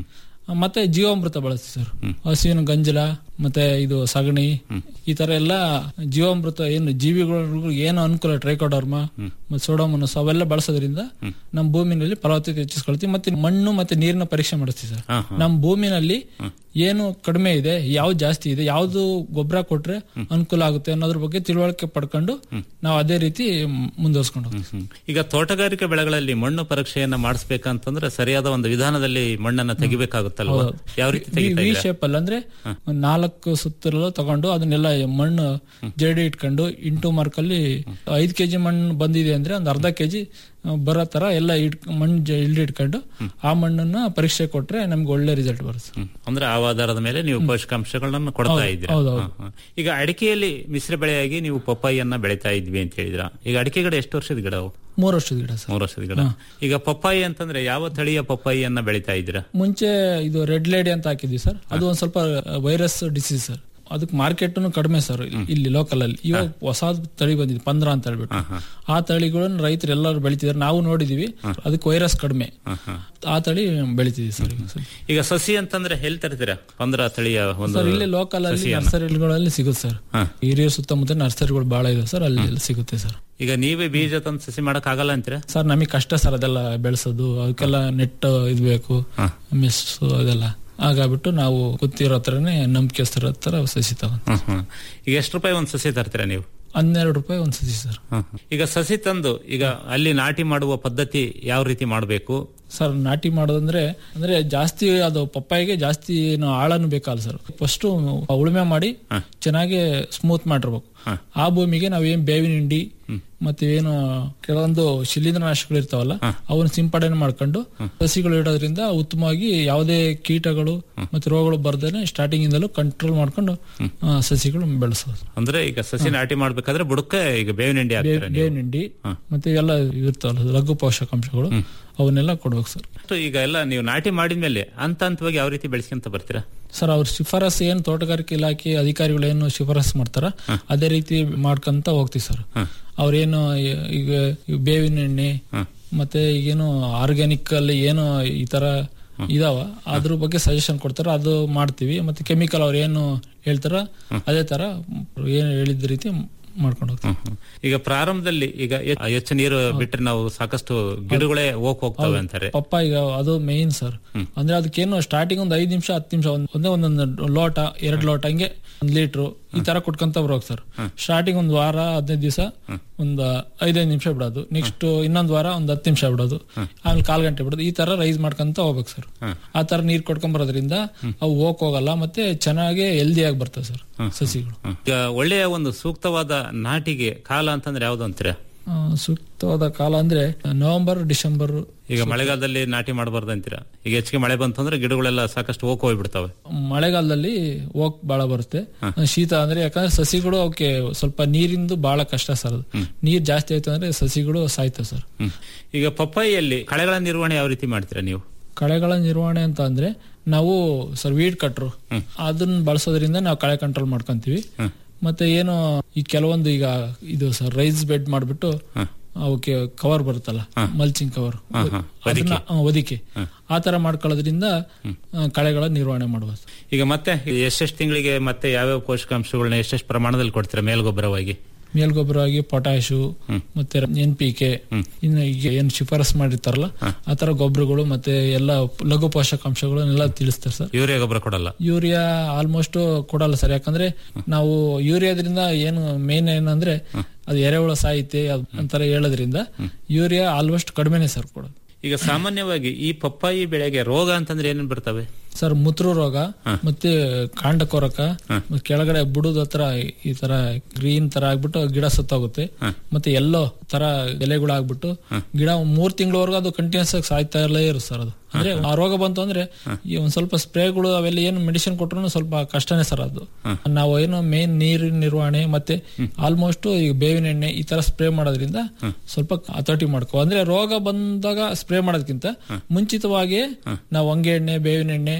S20: ಮತ್ತೆ ಜೀವಾಮೃತ ಬಳಸ್ತೀವಿ ಸರ್ ಹಸುವಿನ ಗಂಜಲ ಮತ್ತೆ ಇದು ಸಗಣಿ ಈ ತರ ಎಲ್ಲ ಜೀವಾಮೃತ ಏನು ಜೀವಿಗಳು ಏನು ಅನುಕೂಲ ಟ್ರೈಕೋಡರ್ಮ ಮತ್ತೆ ಸೋಡೋಮನಸ್ ಅವೆಲ್ಲ ಬಳಸೋದ್ರಿಂದ ನಮ್ಮ ಭೂಮಿನಲ್ಲಿ ಫಲವತ್ತತೆ ಹೆಚ್ಚಿಸ್ಕೊಳ್ತೀವಿ ಮತ್ತೆ ಮಣ್ಣು ಮತ್ತೆ ನೀರಿನ ಪರೀಕ್ಷೆ ಮಾಡಿಸ್ತೀವಿ ಸರ್
S22: ಹಾ, ಹಾ.
S20: ನಮ್ಮ ಭೂಮಿನಲ್ಲಿ ಏನು ಕಡಿಮೆ ಇದೆ ಯಾವ್ದು ಜಾಸ್ತಿ ಇದೆ ಯಾವ್ದು ಗೊಬ್ಬರ ಕೊಟ್ರೆ ಅನುಕೂಲ ಆಗುತ್ತೆ ಅನ್ನೋದ್ರ ಬಗ್ಗೆ ತಿಳುವಳಿಕೆ ಪಡ್ಕೊಂಡು ನಾವು ಅದೇ ರೀತಿ ಮುಂದುವರ್ಸ್ಕೊಂಡು ಹೋಗ್ತೀವಿ
S22: ಈಗ ತೋಟಗಾರಿಕೆ ಬೆಳೆಗಳಲ್ಲಿ ಮಣ್ಣು ಪರೀಕ್ಷೆಯನ್ನ ಮಾಡಿಸ್ಬೇಕಂತಂದ್ರೆ ಸರಿಯಾದ ಒಂದು ವಿಧಾನದಲ್ಲಿ ಮಣ್ಣನ್ನ ತೆಗಿಬೇಕಾಗುತ್ತಲ್ವಾ
S20: ಹೌದು.
S22: ಯಾವ ರೀತಿ
S20: ವಿ-
S22: ತೆಗಿತಾ
S20: ವಿ
S22: ಇದ್ದೀರಾ?
S20: ಶೇಪ್ ಅಲ್ಲಿ ಅಂದ್ರೆ ಒಂದ್ ನಾಲ್ಕು ಸುತ್ತಲೂ ತಗೊಂಡು ಅದನ್ನೆಲ್ಲ ಮಣ್ಣು ಜಡಿ ಇಟ್ಕೊಂಡು ಇಂಟು ಮಾರ್ಕ್ ಅಲ್ಲಿ ಐದ್ ಕೆಜಿ ಮಣ್ಣು ಬಂದಿದೆ ಅಂದ್ರೆ ಒಂದ್ ಅರ್ಧ ಕೆಜಿ ಬರೋ ತರ ಎಲ್ಲ ಇಟ್ ಮಣ್ಣು ಜ- ಇಲ್ಲಿ ಇಟ್ಕೊಂಡು ಆ ಮಣ್ಣನ್ನ ಪರೀಕ್ಷೆ ಕೊಟ್ರೆ ನಮ್ಗೆ ಒಳ್ಳೆ ರಿಸಲ್ಟ್ ಬರುತ್ತೆ
S22: ಹ್ಮ್. ಅಂದ್ರೆ ಆ ಆಧಾರದ ಮೇಲೆ ನೀವು ಪೋಷಕಾಂಶಗಳನ್ನು ಕೊಡ್ತಾ
S20: ಹೌದು,
S22: ಇದ್ದೀರಾ
S20: ಹೌದು, ಹೌದು.
S22: ಹಾ, ಹಾ. ಈಗ ಅಡಿಕೆಯಲ್ಲಿ ಮಿಶ್ರ ಬೆಳೆಯಾಗಿ ನೀವು ಪಪ್ಪಾಯಿಯನ್ನ ಬೆಳೀತಾ ಇದ್ವಿ ಅಂತ ಹೇಳಿದ್ರ ಈಗ ಅಡಿಕೆ ಗಿಡ ಎಷ್ಟು ವರ್ಷದ ಗಿಡ ಅವು
S20: ಮೂರು ವರ್ಷದ ಗಿಡ ಸರ್
S22: ಮೂರು ವರ್ಷದ ಗಿಡ ಈಗ ಪಪ್ಪಾಯಿ ಅಂತಂದ್ರೆ ಯಾವ ತಳಿಯ ಪಪ್ಪಾಯಿಯನ್ನ ಬೆಳೀತಾ ಇದ್ದೀರಾ
S20: ಮುಂಚೆ ಇದು ರೆಡ್ ಲೇಡಿ ಅಂತ ಹಾಕಿದ್ವಿ ಸರ್ ಅದು ಒಂದ್ ಸ್ವಲ್ಪ ವೈರಸ್ ಡಿಸೀಸ್ ಸರ್ ಅದಕ್ಕೆ ಮಾರ್ಕೆಟ್ ಕಡಿಮೆ ಸರ್ ಇಲ್ಲಿ ಲೋಕಲ್ ಅಲ್ಲಿ ಇವಾಗ ಹೊಸ ತಳಿ ಬಂದಿದೆ ಪಂದ್ರ ಅಂತ ಹೇಳ್ಬಿಟ್ಟು ಆ ತಳಿಗಳನ್ನ ರೈತರು ಎಲ್ಲರೂ ಬೆಳಿತಿದಾರೆ ನಾವು ನೋಡಿದೀವಿ ಅದಕ್ಕೆ ವೈರಸ್ ಕಡಿಮೆ ಆ ತಳಿ ಬೆಳಿತಿದ್ವಿ ಸರ್ ಈಗ ಸರ್.
S22: ಈಗ ಸಸಿ ಅಂತಂದ್ರೆ ಎಲ್ಲಿ ತರ್ತೀರಾ ಪಂದ್ರ ತಳಿಯ ಒಂದು
S20: ಸರ್ ಇಲ್ಲೇ ಲೋಕಲ್ ಅಲ್ಲಿ
S22: ಸಸಿಯನ್ನ?
S20: ನರ್ಸರಿಗಳಲ್ಲಿ ಸಿಗುತ್ತೆ ಸರ್ ಹಿರಿಯ ಸುತ್ತಮುತ್ತ ನರ್ಸರಿಗಳು ಬಹಳ ಇದೆ ಸರ್ ಅಲ್ಲಿ ಎಲ್ಲ ಸಿಗುತ್ತೆ ಸರ್
S22: ಈಗ ನೀವೇ ಬೀಜ ತಂದು ಸಸಿ ಮಾಡಕ್ ಆಗಲ್ಲ ಅಂತೀರಾ
S20: ಸರ್ ನಮಗೆ ಕಷ್ಟ ಸರ್ ಅದೆಲ್ಲ ಬೆಳೆಸೋದು ಅದಕ್ಕೆಲ್ಲ ನೆಟ್ ಇದು ಬೇಕು ಮೆಸ್ ಅದೆಲ್ಲ ಹಾಗಾಗ್ಬಿಟ್ಟು ನಾವು ಗೊತ್ತಿರೋ ಹತ್ರನೇ ನಂಬಿಕೆಸ್ಥರ ಹತ್ರ ಸಸಿ ತಗೊಂಡು
S22: ಹ್ಮ್, ಹ್ಮ್. ಈಗ ಎಷ್ಟು ರೂಪಾಯಿ ಒಂದು ಸಸಿ ತರ್ತೀರಾ ನೀವು
S20: ಹನ್ನೆರಡು ರೂಪಾಯಿ ಒಂದು ಸಸಿ ಸರ್
S22: ಹ್ಮ್, ಹ್ಮ್. ಈಗ ಸಸಿ ತಂದು ಈಗ ಅಲ್ಲಿ ನಾಟಿ ಮಾಡುವ ಪದ್ಧತಿ ಯಾವ ರೀತಿ ಮಾಡಬೇಕು
S20: ಸರ್ ನಾಟಿ ಮಾಡೋದಂದ್ರೆ ಅಂದ್ರೆ ಜಾಸ್ತಿ ಅದು ಪಪ್ಪಾಯಿಗೆ ಜಾಸ್ತಿ ಏನು ಆಳನು ಬೇಕಲ್ಲ ಸರ್ ಫಸ್ಟ್ ಉಳುಮೆ ಮಾಡಿ ಚೆನ್ನಾಗಿ ಸ್ಮೂತ್ ಮಾಡಿರ್ಬೇಕು ಆ ಭೂಮಿಗೆ ನಾವೇನ್ ಬೇವಿನ ಹಿಂಡಿ ಮತ್ತೆ ಏನು ಕೆಲವೊಂದು ಶಿಲೀಂಧ್ರನಾಶಕಗಳು ಇರ್ತಾವಲ್ಲ ಅವನ್ನ ಸಿಂಪಡಣೆ ಮಾಡ್ಕೊಂಡು ಸಸಿಗಳು ಇಡೋದ್ರಿಂದ ಉತ್ತಮವಾಗಿ ಯಾವುದೇ ಕೀಟಗಳು ಮತ್ತೆ ರೋಗಗಳು ಬರ್ದೇನೆ ಸ್ಟಾರ್ಟಿಂಗ್ ಇಂದಲೂ ಕಂಟ್ರೋಲ್ ಮಾಡ್ಕೊಂಡು ಆ, ಸಸಿಗಳು ಬೆಳೆಸೋದು
S22: ಅಂದ್ರೆ ಈಗ ಸಸಿ ನಾಟಿ ಮಾಡ್ಬೇಕಾದ್ರೆ ಬುಡಕ್ಕೆ ಈಗ ಬೇವಿನ ಹಿಂಡಿ ಹಾಕ್ತೀರಾ ನೀವು
S20: ಬೇವಿನ ಹಿಂಡಿ ಮತ್ತೆ ಎಲ್ಲ ಇರ್ತಾವಲ್ಲ ಲಘು ಪೋಷಕಾಂಶಗಳು ಅವನ್ನೆಲ್ಲ ಕೊಡ್ಬೇಕು ಸರ್
S22: ಅಷ್ಟು ಈಗ ಎಲ್ಲ ನೀವು ನಾಟಿ ಮಾಡಿದ್ಮೇಲೆ ಹಂತ ಹಂತವಾಗಿ ಯಾವ ರೀತಿ ಬೆಳೆಸ್ಕೊಂತ ಬರ್ತೀರಾ
S20: ಸರ್ ಅವ್ರ ಶಿಫಾರಸ್ ಏನ್ ತೋಟಗಾರಿಕೆ ಇಲಾಖೆ ಅಧಿಕಾರಿಗಳು ಏನು ಶಿಫಾರಸ್ ಮಾಡ್ತಾರ ಅದೇ ರೀತಿ ಮಾಡ್ಕೊಂತ ಹೋಗ್ತೀವಿ ಸರ್ ಅವ್ರೇನು ಈ- ಈಗ ಈ ಬೇವಿನ ಎಣ್ಣೆ ಮತ್ತೆ ಈಗೇನು ಆರ್ಗ್ಯಾನಿಕ್ ಅಲ್ಲಿ ಏನು ಈ ತರ ಇದಾವ ಅದ್ರ ಬಗ್ಗೆ ಸಜೆಷನ್ ಕೊಡ್ತಾರ ಅದು ಮಾಡ್ತೀವಿ ಮತ್ತೆ ಕೆಮಿಕಲ್ ಅವ್ರು ಏನು ಹೇಳ್ತಾರ ಅದೇ ತರ ಏನ್ ಹೇಳಿದ ರೀತಿ ಮಾಡ್ಕೊಂಡು ಹೋಗ್ತೀವಿ
S22: ಈಗ ಪ್ರಾರಂಭದಲ್ಲಿ ಈಗ ಹೆ- ಹೆಚ್ಚು ನೀರು ಬಿಟ್ಟರೆ ನಾವು ಸಾಕಷ್ಟು ಗಿಡಗಳೇ ಹೋಗ್ ಹೋಗ್ತವೆ ಅಂತಾರೆ
S20: ಪಪ್ಪ ಈಗ ಅದು ಮೇನ್ ಸರ್ ಅಂದ್ರೆ ಅದಕ್ಕೇನು ಸ್ಟಾರ್ಟಿಂಗ್ ಒಂದ್ ಐದ್ ನಿಮಿಷ ಹತ್ತು ನಿಮಿಷ ಒಂದೇ ಒಂದೊಂದು ಲೋಟ ಎರಡ್ ಲೋಟ ಹಂಗೆ ಒಂದ್ ಲೀಟ್ರು ಈ ತರ ಕೊಟ್ಕೊಂತ ಬರೋಕ್ ಸರ್ ಸ್ಟಾರ್ಟಿಂಗ್ ಒಂದ್ ವಾರ ಹದಿನೈದು ದಿವಸ ಒಂದ್ ಐದೈದು ನಿಮಿಷ ಬಿಡೋದು ನೆಕ್ಸ್ಟ್ ಇನ್ನೊಂದ್ ವಾರ ಒಂದ್ ಹತ್ತು ನಿಮಿಷ ಬಿಡೋದು ಆಮೇಲೆ ಕಾಲ್ ಗಂಟೆ ಬಿಡೋದು ಈ ತರ ರೈಸ್ ಮಾಡ್ಕೊಂತ ಹೋಗ್ಬೇಕು ಸರ್ ಆ ತರ ನೀರ್ ಕೊಟ್ಕೊಂಡ್ ಬರೋದ್ರಿಂದ ಅವು ಹೋಗಕ್ ಹೋಗಲ್ಲ ಮತ್ತೆ ಚೆನ್ನಾಗಿ ಹೆಲ್ದಿ ಆಗಿ ಬರ್ತವೆ ಸರ್ ಸಸಿಗಳು
S22: ಈಗ ಒಳ್ಳೆಯ ಒಂದು ಸೂಕ್ತವಾದ ನಾಟಿಗೆ ಕಾಲ ಅಂತಂದ್ರೆ ಯಾವ್ದು ಅಂತೀರಾ
S20: ಆ, ಸೂಕ್ತವಾದ ಕಾಲ ಅಂದ್ರೆ ನವೆಂಬರ್ ಡಿಸೆಂಬರ್
S22: ಈಗ ಮಳೆಗಾಲದಲ್ಲಿ ನಾಟಿ ಮಾಡಬಾರ್ದು ಅಂತೀರಾ ಈಗ ಹೆಚ್ಚಿಗೆ ಮಳೆ ಬಂತು ಅಂದ್ರೆ ಗಿಡಗಳೆಲ್ಲ ಸಾಕಷ್ಟು ಹೋಗ್ ಹೋಗ್ಬಿಡ್ತವೆ
S20: ಮಳೆಗಾಲದಲ್ಲಿ ಹೋಗ್ ಬಹಳ ಬರುತ್ತೆ ಶೀತ ಅಂದ್ರೆ ಯಾಕಂದ್ರೆ ಸಸಿಗಳು ಅವಕ್ಕೆ ಸ್ವಲ್ಪ ನೀರಿಂದು ಬಹಳ ಕಷ್ಟ ಸರ್ ಅದು ನೀರ್ ಜಾಸ್ತಿ ಆಯ್ತು ಅಂದ್ರೆ ಸಸಿಗಳು ಸಾಯ್ತವೆ ಸರ್
S22: ಹ್ಮ್. ಈಗ ಪಪ್ಪಾಯಿಯಲ್ಲಿ ಕಳೆಗಳ ನಿರ್ವಹಣೆ ಯಾವ ರೀತಿ ಮಾಡ್ತೀರಾ ನೀವು
S20: ಕಳೆಗಳ ನಿರ್ವಹಣೆ ಅಂತ ಅಂದ್ರೆ ನಾವು ಸರ್ ವೀಡ್ ಕಟ್ರು ಅದನ್ನ ಬಳಸೋದ್ರಿಂದ ನಾವು ಕಳೆ ಕಂಟ್ರೋಲ್ ಮಾಡ್ಕೊಂತೀವಿ ಮತ್ತೆ ಏನು ಈ ಕೆಲವೊಂದು ಈಗ ಇದು ಸರ್ ರೈಸ್ ಬೆಡ್ ಮಾಡ್ಬಿಟ್ಟು ಅವಕ್ಕೆ ಕವರ್ ಬರುತ್ತಲ್ಲ ಮಲ್ಚಿಂಗ್ ಕವರ್
S22: ಹಾ, ಹಾ.
S20: ಅದನ್ನ ಆ, ಹೊದಿಕೆ ಆ ತರ ಮಾಡ್ಕೊಳ್ಳೋದ್ರಿಂದ ಆ, ಕಳೆಗಳ ನಿರ್ವಹಣೆ ಮಾಡಬಹುದು
S22: ಈಗ ಮತ್ತೆ ಎಷ್ಟೆಷ್ಟು ತಿಂಗಳಿಗೆ ಮತ್ತೆ ಯಾವ್ಯಾವ ಪೋಷಕಾಂಶಗಳನ್ನ ಎಷ್ಟೆಷ್ಟು ಪ್ರಮಾಣದಲ್ಲಿ ಕೊಡ್ತೀರಾ ಮೇಲ್ಗೊಬ್ಬರವಾಗಿ
S20: ಮೇಲ್ಗೊಬ್ಬರವಾಗಿ ಪೊಟ್ಯಾಶು ಮತ್ತೆ ಎನ್ ಪಿ ಕೆ ಇನ್ನು ಈಗ ಏನ್ ಶಿಫಾರಸ್ ಮಾಡಿರ್ತಾರಲ್ಲ ಆ ತರ ಗೊಬ್ಬರಗಳು ಮತ್ತೆ ಎಲ್ಲ ಲಘು ಪೋಷಕಾಂಶಗಳನ್ನೆಲ್ಲ ತಿಳಿಸ್ತಾರೆ ಸರ್
S22: ಯೂರಿಯಾ ಗೊಬ್ಬರ ಕೊಡಲ್ಲ
S20: ಯೂರಿಯಾ ಆಲ್ಮೋಸ್ಟ್ ಕೊಡಲ್ಲ ಸರ್ ಯಾಕಂದ್ರೆ ನಾವು ಯೂರಿಯಾದ್ರಿಂದ ಏನು ಮೇನ್ ಏನಂದ್ರೆ ಅದು ಎರೆಹುಳ ಸಾಹಿತ್ಯ ಅಂತರ ಹೇಳೋದ್ರಿಂದ ಯೂರಿಯಾ ಆಲ್ಮೋಸ್ಟ್ ಕಡಿಮೆನೆ ಸರ್ ಕೊಡೋದು
S22: ಈಗ ಸಾಮಾನ್ಯವಾಗಿ ಈ ಪಪ್ಪಾಯಿ ಬೆಳೆಗೆ ರೋಗ ಅಂತಂದ್ರೆ ಏನೇನ್ ಬರ್ತವೆ
S20: ಸರ್ ಮುತ್ರು ರೋಗ ಮತ್ತೆ ಕಾಂಡ ಕೊರಕ ಮತ್ತೆ ಕೆಳಗಡೆ ಬುಡದ ಹತ್ರ ಈ ತರ ಗ್ರೀನ್ ತರ ಆಗ್ಬಿಟ್ಟು ಗಿಡ ಸತ್ತೋಗುತ್ತೆ ಮತ್ತೆ ಎಲ್ಲೋ ತರ ಎಲೆಗಳು ಆಗ್ಬಿಟ್ಟು ಗಿಡ ಮೂರ್ ತಿಂಗಳವರೆಗೂ ಅದು ಕಂಟಿನ್ಯೂಸ್ ಆಗಿ ಸಾಯ್ತಾ ಇರಲೇ ಇರುತ್ತೆ ಸರ್ ಅದು ಅಂದ್ರೆ ಆ ರೋಗ ಬಂತು ಅಂದ್ರೆ ಈ ಒಂದ್ ಸ್ವಲ್ಪ ಸ್ಪ್ರೇಗಳು ಅವೆಲ್ಲ ಏನು ಮೆಡಿಸಿನ್ ಕೊಟ್ರು ಸ್ವಲ್ಪ ಕಷ್ಟನೇ ಸರ್ ಅದು ನಾವು ಏನು ಮೇನ್ ನೀರಿನ ನಿರ್ವಹಣೆ ಮತ್ತೆ ಆಲ್ಮೋಸ್ಟ್ ಈ ಬೇವಿನ ಎಣ್ಣೆ ಈ ತರ ಸ್ಪ್ರೇ ಮಾಡೋದ್ರಿಂದ ಸ್ವಲ್ಪ ಹತೋಟಿ ಮಾಡ್ಕೋ ಅಂದ್ರೆ ರೋಗ ಬಂದಾಗ ಸ್ಪ್ರೇ ಮಾಡೋದಕ್ಕಿಂತ ಮುಂಚಿತವಾಗಿ ನಾವು ಹೊಂಗೆ ಎಣ್ಣೆ ಬೇವಿನ ಎಣ್ಣೆ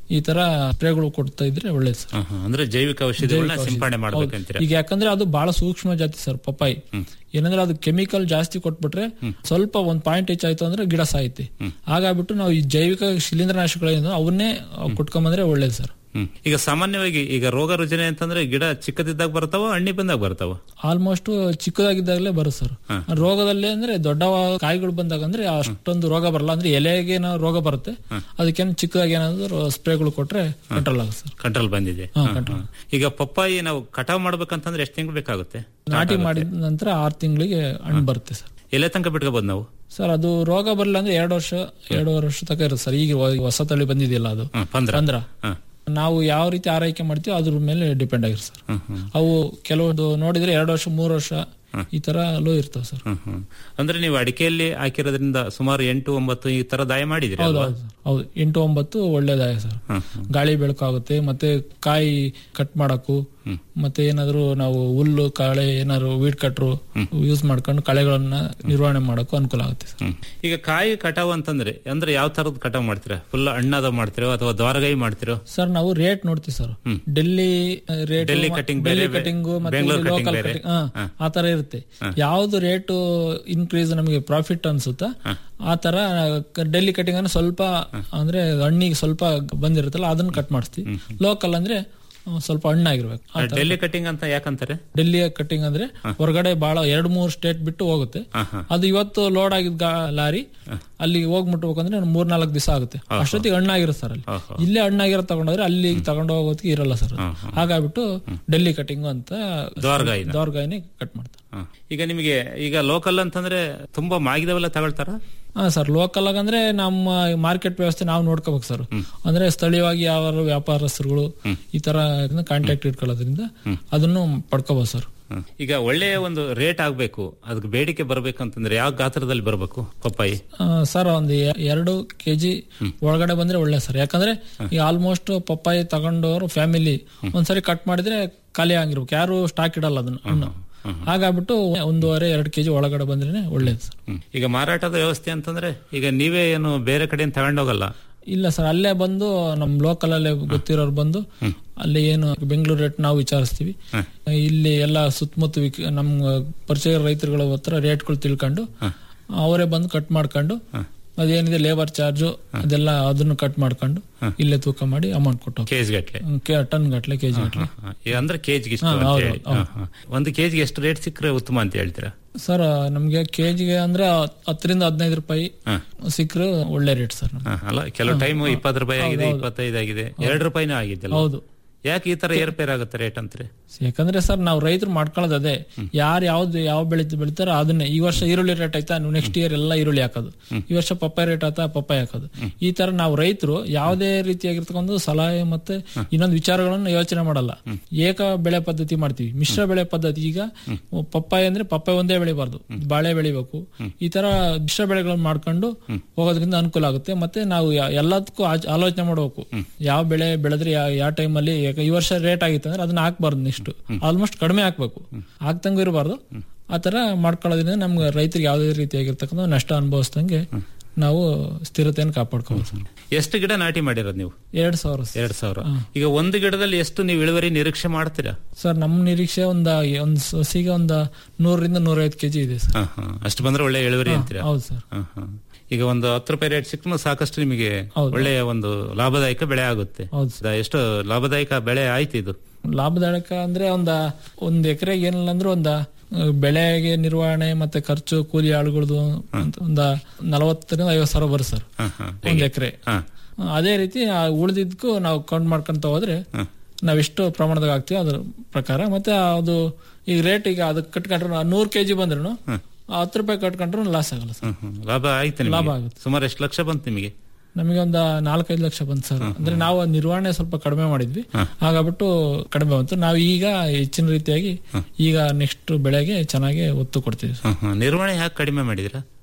S20: ಈ ತರ ಸ್ಪ್ರೇಗಳು ಕೊಡ್ತಾ ಇದ್ರೆ ಒಳ್ಳೇದು ಸರ್
S22: ಹ, ಹ. ಅಂದ್ರೆ ಜೈವಿಕ ಔಷಧಿಗಳನ್ನ
S20: ಜೈವಿಕ ಔಷಧಿ.
S22: ಸಿಂಪಡಣೆ
S20: ಹೌದು.
S22: ಮಾಡ್ಬೇಕಂತೀರ
S20: ಈಗ ಯಾಕಂದ್ರೆ ಅದು ಬಹಳ ಸೂಕ್ಷ್ಮ ಜಾತಿ ಸರ್ ಪಪ್ಪಾಯಿ ಏನಂದ್ರೆ ಅದು ಕೆಮಿಕಲ್ ಜಾಸ್ತಿ ಕೊಟ್ಬಿಟ್ರೆ ಸ್ವಲ್ಪ ಒಂದ್ ಪಾಯಿಂಟ್ ಹೆಚ್ಚಾಯ್ತು ಅಂದ್ರೆ ಗಿಡ ಸಾಯುತ್ತೆ ಹಾಗಾಗ್ಬಿಟ್ಟು ನಾವು ಈ ಜೈವಿಕ ಶಿಲೀಂಧ್ರನಾಶಕಗಳೇನು ಅವನ್ನೇ ಕೊಟ್ಕೊಂಬಂದ್ರೆ ಒಳ್ಳೇದು ಸರ್
S22: ಹ್ಮ್. ಈಗ ಸಾಮಾನ್ಯವಾಗಿ ಈಗ ರೋಗ ರುಜಿನ ಅಂತಂದ್ರೆ ಗಿಡ ಚಿಕ್ಕದಿದ್ದಾಗ ಬರ್ತಾವ ಹಣ್ಣಿ ಬಂದಾಗ ಬರ್ತಾವ
S20: ಆಲ್ಮೋಸ್ಟ್ ಚಿಕ್ಕದಾಗಿದ್ದಾಗಲೇ ಬರುತ್ತೆ ಸರ್ ರೋಗದಲ್ಲಿ ಅಂದ್ರೆ ದೊಡ್ಡ ಕಾಯಿಗಳು ಬಂದಾಗ ಅಂದ್ರೆ ಅಷ್ಟೊಂದು ರೋಗ ಬರಲ್ಲ ಅಂದ್ರೆ ಎಲೆಗೆ ಏನೋ ರೋಗ ಬರುತ್ತೆ ಅದಕ್ಕೇನು ಚಿಕ್ಕದಾಗಿ ಏನಾದ್ರು ಸ್ಪ್ರೇಗಳು ಕೊಟ್ರೆ ಕಂಟ್ರೋಲ್ ಆಗುತ್ತೆ ಸರ್
S22: ಕಂಟ್ರೋಲ್ ಬಂದಿದೆ
S20: ಹಾ,
S22: ಹ, ಹ. ಈಗ ಪಪ್ಪಾಯಿ ನಾವು ಕಟಾವ್ ಮಾಡ್ಬೇಕಂತಂದ್ರೆ ಎಷ್ಟು ತಿಂಗಳು ಬೇಕಾಗುತ್ತೆ
S20: ನಾಟಿ ಮಾಡಿದ ನಂತರ ಆರು ತಿಂಗಳಿಗೆ ಹಣ್ಣು ಬರುತ್ತೆ ಸರ್
S22: ಎಲೆ ತನಕ ಬಿಟ್ಕೋಬಹುದು ನಾವು
S20: ಸರ್ ಅದು ರೋಗ ಬರಲ್ಲ ಅಂದ್ರೆ ಎರಡು ವರ್ಷ ಎರಡೂವರೆ ವರ್ಷ ತನಕ ಇರುತ್ತೆ ಸರ್ ಈಗ ಹೊಸ ತಳಿ ಬಂದಿದೆಯಲ್ಲ ಅದು
S22: ಪಂದ್ರ
S20: ಪಂದ್ರ ನಾವು ಯಾವ ರೀತಿ ಆರೈಕೆ ಮಾಡ್ತೀವಿ ಅದ್ರ ಮೇಲೆ ಡಿಪೆಂಡ್ ಆಗಿರುತ್ತೆ ಸರ್ ಅವು ಕೆಲವೊಂದು ನೋಡಿದ್ರೆ ಎರಡು ವರ್ಷ ಮೂರು ವರ್ಷ ಈ ತರ ಲೋ ಇರ್ತಾವ ಸರ್
S22: ಹ್ಮ್, ಹ್ಮ್. ಅಂದ್ರೆ ನೀವು ಅಡಿಕೆಯಲ್ಲಿ ಹಾಕಿರೋದ್ರಿಂದ ಸುಮಾರು ಎಂಟು ಒಂಬತ್ತು ಈ ತರ ದಾಯ ಮಾಡಿದಿರಿ
S20: ಹೌದು
S22: ಅಲ್ವಾ?
S20: ಹೌದು ಸರ್. ಹೌದು ಎಂಟು ಒಂಬತ್ತು ಒಳ್ಳೇದಾಯ ಸರ್ ಗಾಳಿ ಬೆಳಕಾಗುತ್ತೆ ಮತ್ತೆ ಕಾಯಿ ಕಟ್ ಮಾಡಕ್ಕೂ ಮತ್ತೆ ಏನಾದ್ರು ನಾವು ಹುಲ್ಲು ಕಳೆ ಏನಾದ್ರು ವೀಡ್ ಕಟ್ರು ಯೂಸ್ ಮಾಡ್ಕೊಂಡು ಕಳೆಗಳನ್ನ ನಿರ್ವಹಣೆ ಮಾಡಕ್ಕೂ ಅನುಕೂಲ ಆಗುತ್ತೆ ಸರ್
S22: ಹ್ಮ್. ಈಗ ಕಾಯಿ ಕಟಾವ್ ಅಂತಂದ್ರೆ ಅಂದ್ರೆ ಯಾವ ತರದ್ ಕಟಾವ್ ಮಾಡ್ತೀರಾ ಫುಲ್ ಹಣ್ಣಾದ ಮಾಡ್ತಿರೋ ಅಥವಾ ದ್ವಾರಗಾಯಿ ಮಾಡ್ತಿರೋ
S20: ಸರ್ ನಾವು ರೇಟ್ ನೋಡ್ತೀವಿ sir Delhi rate
S22: Delhi cutting ಬೇರೆ,
S20: ಡೆಲ್ಲಿ ಕಟಿಂಗ್ ಮತ್ತೆ
S22: ಬೆಂಗಳೂರು cutting
S20: ಲೋಕಲ್
S22: ಬೇರೆ.
S20: ಕಟಿಂಗ್ ಆ ತರ ಇರುತ್ತೆ ಯಾವ್ದು ರೇಟ್ ಇನ್ಕ್ರೀಸ್ ನಮಗೆ ಪ್ರಾಫಿಟ್ ಅನ್ಸುತ್ತಾ ಆ ತರ ಕ- ಡೆಲ್ಲಿ ಕಟಿಂಗ್ ಅಂದ್ರೆ ಸ್ವಲ್ಪ ಅಂದ್ರೆ ಹಣ್ಣಿಗೆ ಸ್ವಲ್ಪ ಬಂದಿರುತ್ತಲ್ಲ ಅದನ್ನ ಕಟ್ ಮಾಡಿಸ್ತೀವಿ ಲೋಕಲ್ ಅಂದ್ರೆ ಆ, ಸ್ವಲ್ಪ ಹಣ್ಣಾಗಿರ್ಬೇಕು ಆ ತರ.
S22: ಡೆಲ್ಲಿ ಕಟಿಂಗ್ ಅಂತ ಯಾಕಂತಾರೆ
S20: ಡೆಲ್ಲಿಯ ಕಟಿಂಗ್ ಅಂದ್ರೆ ಹೊರಗಡೆ ಬಹಳ ಎರಡ್ ಮೂರ್ ಸ್ಟೇಟ್ ಬಿಟ್ಟು ಹೋಗುತ್ತೆ ಅದು ಇವತ್ತು ಲೋಡ್ ಆಗಿದ್ ಗಾ- ಲಾರಿ ಅಲ್ಲಿ ಹೋಗ್ಬಿಟ್ಬೇಕಂದ್ರೆ ಮೂರ್ ನಾಲ್ಕು ದಿವಸ ಆಗುತ್ತೆ ಅಷ್ಟೊತ್ತಿಗೆ ಹಣ್ಣಾಗಿರುತ್ತೆ ಸರ್ ಅಲ್ಲಿ ಇಲ್ಲೇ ಹಣ್ಣಾಗಿರೋ ತಗೊಂಡೋದ್ರೆ ಅಲ್ಲಿ ತಗೊಂಡು ಹೋಗೋದಕ್ಕೆ ಇರಲ್ಲ ಸರ್ ಅದು. ಹಾಗಾಗ್ಬಿಟ್ಟು ಡೆಲ್ಲಿ ಕಟಿಂಗ್ ಅಂತ
S22: ದ್ವಾರಗಾಯಿನ.
S20: ದ್ವಾರಗಾಯಿನೇ ಕಟ್ ಮಾಡ್ತಾರೆ
S22: ಹ. ಈಗ ನಿಮಗೆ ಈಗ ಲೋಕಲ್ ಅಂತಂದ್ರೆ ತುಂಬಾ ಮಾಗಿದವೆಲ್ಲ ತಗೊಳ್ತಾರ
S20: ಹಾ ಸರ್ ಲೋಕಲ್ ಆಗಿ ಅಂದ್ರೆ ನಮ್ಮ ಮಾರ್ಕೆಟ್ ವ್ಯವಸ್ಥೆ ನಾವು ನೋಡ್ಕೋಬೇಕು ಸರ್ ಅಂದ್ರೆ ಸ್ಥಳೀಯವಾಗಿ ಯಾವ ವ್ಯಾಪಾರಸ್ಥರುಗಳು ಈ ತರ ಕಾಂಟ್ಯಾಕ್ಟ್ ಇಟ್ಕೊಳ್ಳೋದ್ರಿಂದ ಅದನ್ನು ಪಡ್ಕೋಬಹುದು ಸರ್
S22: ಈಗ ಒಳ್ಳೆಯ ಒಂದು ರೇಟ್ ಆಗ್ಬೇಕು ಅದಕ್ಕೆ ಬೇಡಿಕೆ ಬರ್ಬೇಕಂತಂದ್ರೆ ಯಾವ ಗಾತ್ರದಲ್ಲಿ ಬರ್ಬೇಕು ಪಪ್ಪಾಯಿ
S20: ಆ, ಸರ್ ಒಂದು ಎ- ಎರಡು ಕೆಜಿ ಒಳಗಡೆ ಬಂದ್ರೆ ಒಳ್ಳೆ ಸರ್ ಯಾಕಂದ್ರೆ ಈ ಆಲ್ಮೋಸ್ಟ್ ಪಪ್ಪಾಯಿ ತಗೊಂಡವರು ಫ್ಯಾಮಿಲಿ ಒಂದ್ಸರಿ ಕಟ್ ಮಾಡಿದ್ರೆ ಖಾಲಿ ಆಗಿರ್ಬೇಕು ಯಾರು ಸ್ಟಾಕ್ ಇಡಲ್ಲ ಅದನ್ನ ಹಣ್ಣು ಹಾಗಾಗ್ಬಿಟ್ಟು ಒಂದೂವರೆ ಎರಡು ಕೆಜಿ ಒಳಗಡೆ ಬಂದ್ರೆ ಒಳ್ಳೇದು ಸರ್
S22: ಹ್ಮ್. ಈಗ ಮಾರಾಟದ ವ್ಯವಸ್ಥೆ ಅಂತಂದ್ರೆ ಈಗ ನೀವೇ ಏನು ಬೇರೆ ಕಡೆಯಿಂದ ತಗೊಂಡೋಗಲ್ಲ
S20: ಇಲ್ಲ ಸರ್ ಅಲ್ಲೇ ಬಂದು ನಮ್ ಲೋಕಲ್ ಅಲ್ಲೇ ಗೊತ್ತಿರೋರು ಬಂದು ಅಲ್ಲಿ ಏನು ಬೆಂಗಳೂರು ರೇಟ್ ನಾವು ವಿಚಾರಿಸ್ತೀವಿ ಇಲ್ಲಿ ಎಲ್ಲ ಸುತ್ತಮುತ್ತ ವಿಕ್- ನಮ್ ಪರಿಚಯ ರೈತರುಗಳ ಹತ್ರ ರೇಟ್ಗಳು ತಿಳ್ಕೊಂಡು ಅವರೇ ಬಂದು ಕಟ್ ಮಾಡ್ಕೊಂಡು ಅದೇನಿದೆ ಲೇಬರ್ ಚಾರ್ಜು ಅದೆಲ್ಲ ಅದನ್ನು ಕಟ್ ಮಾಡ್ಕೊಂಡು ಇಲ್ಲೇ ತೂಕ ಮಾಡಿ ಅಮೌಂಟ್ ಕೊಟ್ಟು
S22: ಕೆಜಿ ಗಟ್ಲೆ
S20: ಟನ್ ಗಟ್ಲೆ ಕೆಜಿ ಗಟ್ಲೆ
S22: ಅಂದ್ರೆ ಕೆಜಿಗೆ ಇಷ್ಟು
S20: ಹಾ,
S22: ಅಂತ
S20: ಹೌದು,
S22: ಹೇಳಿ.
S20: ಹೌದು.
S22: ಹಾ, ಹಾ. ಒಂದು ಕೆಜಿಗೆ ಎಷ್ಟು ರೇಟ್ ಸಿಕ್ಕರೆ ಉತ್ತಮ ಅಂತ ಹೇಳ್ತೀರಾ
S20: ಸರ್ ನಮ್ಗೆ ಕೆಜಿಗೆ ಅಂದ್ರೆ ಹತ್ತರಿಂದ ಹದಿನೈದು ರೂಪಾಯಿ ಸಿಕ್ಕರೆ ಒಳ್ಳೆ ರೇಟ್ ಸರ್ ನಮ್ಗೆ.
S22: ಹಾ, ಅಲ್ಲ ಕೆಲವು ಟೈಮ್ ಇಪ್ಪತ್ತು ರೂಪಾಯಿ ಆಗಿದೆ
S20: ಹೌದು, ಹೌದು.
S22: ಇಪ್ಪತ್ತೈದು ಆಗಿದೆ ಎರಡು ರೂಪಾಯಿನೂ ಆಗಿದ್ದಲ್ಲ
S20: ಹೌದು.
S22: ಯಾಕೆ ಈ ತರ ಏರ್ಪೇರ್ ಆಗುತ್ತೆ ರೇಟ್ ಅಂತಾರೆ
S20: ಯಾಕಂದ್ರೆ ಸರ್ ನಾವು ರೈತರು ಮಾಡ್ಕೊಳ್ಳೋದು ಅದೇ ಯಾರು ಯಾವ್ದು ಯಾವ ಬೆಳೆ ಬೆಳಿತಾರೋ ಅದನ್ನೇ ಈ ವರ್ಷ ಈರುಳ್ಳಿ ರೇಟ್ ಆಯ್ತಾ ನೆಕ್ಸ್ಟ್ ಇಯರ್ ಎಲ್ಲ ಈರುಳ್ಳಿ ಹಾಕೋದು ಈ ವರ್ಷ ಪಪ್ಪಾಯ ರೇಟ್ ಆಯ್ತಾ ಪಪ್ಪಾಯ ಹಾಕೋದು ಈ ತರ ನಾವು ರೈತರು ಯಾವುದೇ ರೀತಿಯಾಗಿರ್ತಕ್ಕಂಥ ಸಲಹೆ ಮತ್ತೆ ಇನ್ನೊಂದು ವಿಚಾರಗಳನ್ನು ಯೋಚನೆ ಮಾಡಲ್ಲ ಏಕ ಬೆಳೆ ಪದ್ಧತಿ ಮಾಡ್ತೀವಿ ಮಿಶ್ರ ಬೆಳೆ ಪದ್ಧತಿ ಈಗ ಪಪ್ಪಾಯ ಅಂದ್ರೆ ಪಪ್ಪಾಯ ಒಂದೇ ಬೆಳಿಬಾರ್ದು ಬಾಳೆ ಬೆಳಿಬೇಕು ಈ ತರ ಮಿಶ್ರ ಬೆಳೆಗಳನ್ನ ಮಾಡ್ಕೊಂಡು ಹೋಗೋದ್ರಿಂದ ಅನುಕೂಲ ಆಗುತ್ತೆ ಮತ್ತೆ ನಾವು ಯಾ- ಎಲ್ಲದಕ್ಕೂ ಆಚ್- ಆಲೋಚನೆ ಮಾಡಬೇಕು ಯಾವ ಬೆಳೆ ಬೆಳೆದ್ರೆ ಯಾವ- ಯಾವ ಟೈಮಲ್ಲಿ ಈ ವರ್ಷ ರೇಟ್ ಆಗಿತ್ತು ಅಂದ್ರೆ ಅದನ್ನ ಹಾಕ್ಬಾರ್ದು ನೆಕ್ಸ್ಟ್ ಆಲ್ಮೋಸ್ಟ್ ಕಡಿಮೆ ಹಾಕ್ಬೇಕು ಹಾಕ್ದಂಗೂ ಇರಬಾರ್ದು ಆ ತರ ಮಾಡ್ಕೊಳ್ಳೋದ್ರಿಂದ ನಮ್ಗೆ ರೈತರಿಗೆ ಯಾವುದೇ ರೀತಿಯಾಗಿರ್ತಕ್ಕಂಥ ನಷ್ಟ ಅನುಭವಿಸ್ದಂಗೆ ನಾವು ಸ್ಥಿರತೆಯನ್ನು ಕಾಪಾಡ್ಕೋಬಹುದು
S22: ಎಷ್ಟು ಗಿಡ ನಾಟಿ ಮಾಡಿರೋದು ನೀವು
S20: ಎರಡ್ ಸಾವಿರ
S22: ಎರಡ್ ಸಾವಿರ ಈಗ ಒಂದು ಗಿಡದಲ್ಲಿ ಎಷ್ಟು ನೀವು ಇಳುವರಿ ನಿರೀಕ್ಷೆ ಮಾಡ್ತೀರಾ
S20: ಸರ್ ನಮ್ಮ ನಿರೀಕ್ಷೆ ಒಂದ ಒಂದ್ ಸಸಿಗೆ ಒಂದ ನೂರರಿಂದ ನೂರೈವತ್ತು ಕೆಜಿ ಇದೆ ಸರ್
S22: ಹಾ, ಹಾ. ಅಷ್ಟು ಬಂದ್ರೆ ಒಳ್ಳೆ ಇಳುವರಿ
S20: ಹಾ,
S22: ಅಂತೀರಾ
S20: ಹೌದು ಸರ್
S22: ಹಾ, ಹಾ. ಈಗ ಒಂದು ಹತ್ತು ರೂಪಾಯಿ ರೇಟ್ ಸಿಕ್ಕೂ ಸಾಕಷ್ಟು ನಿಮಗೆ
S20: ಹೌದು.
S22: ಒಳ್ಳೆಯ ಒಂದು ಲಾಭದಾಯಕ ಬೆಳೆ ಆಗುತ್ತೆ
S20: ಹೌದು
S22: ದ- ಎಷ್ಟು ಲಾಭದಾಯಕ ಬೆಳೆ ಆಯ್ತು ಇದು
S20: ಲಾಭದಾಯಕ ಅಂದ್ರೆ ಒಂದ ಒಂದ್ ಎಕರೆಗೆ ಏನಿಲ್ಲ ಅಂದ್ರೆ ಒಂದ ಆ, ಬೆಳೆಗೆ ನಿರ್ವಹಣೆ ಮತ್ತೆ ಖರ್ಚು ಕೂಲಿ ಆಳುಗಳದು ಅಂತ ಒಂದ ನಲವತ್ತರಿಂದ ಐವತ್ತು ಸಾವಿರ ಬರುತ್ತೆ ಸರ್
S22: ಹಾ, ಹಾ.
S20: ಒಂದ್ ಎಕರೆ
S22: ಹಾ.
S20: ಅದೇ ರೀತಿ ಆ ಉಳಿದಿದ್ಕು ನಾವು ಕೌಂಟ್ ಮಾಡ್ಕೊಂತ ಹೋದ್ರೆ ನಾವ್ ಎಷ್ಟು ಪ್ರಮಾಣದಾಗ ಹಾಕ್ತಿವಿ ಅದ್ರ ಪ್ರಕಾರ ಮತ್ತೆ ಅದು ಈಗ ರೇಟ್ ಈಗ ಅದಕ್ಕೆ ಕಟ್ಕೊಂಡ್ರು ನೂರ್ ಕೆಜಿ ಬಂದ್ರು ಹತ್ತು ರೂಪಾಯಿ ಕಟ್ಕೊಂಡ್ರು ಲಾಸ್ ಆಗಲ್ಲ ಸರ್
S22: ಹ್ಮ್, ಹ್ಮ್. ಲಾಭ ಆಯ್ತು
S20: ಲಾಭ
S22: ನಿಮಗೆ
S20: ಆಗುತ್ತೆ.
S22: ಸುಮಾರು ಎಷ್ಟು ಲಕ್ಷ ಬಂತು ನಿಮಗೆ
S20: ನಮಗೆ ಒಂದ ನಾಲ್ಕೈದು ಲಕ್ಷ ಬಂತು ಸರ್ ಅಂದ್ರೆ ನಾವು ನಿರ್ವಹಣೆ ಸ್ವಲ್ಪ ಕಡಿಮೆ ಮಾಡಿದ್ವಿ ಹಾಗಾಗ್ಬಿಟ್ಟು ಕಡಿಮೆ ಬಂತು ನಾವು ಈಗ ಹೆಚ್ಚಿನ ರೀತಿಯಾಗಿ ಈಗ ನೆಕ್ಸ್ಟ್ ಬೆಳೆಗೆ ಚೆನ್ನಾಗಿ ಒತ್ತು ಕೊಡ್ತೀವಿ ಸರ್.
S22: ಹ್ಮ್, ಹ್ಮ್. ನಿರ್ವಹಣೆ ಯಾಕೆ ಕಡಿಮೆ ಮಾಡಿದಿರಾ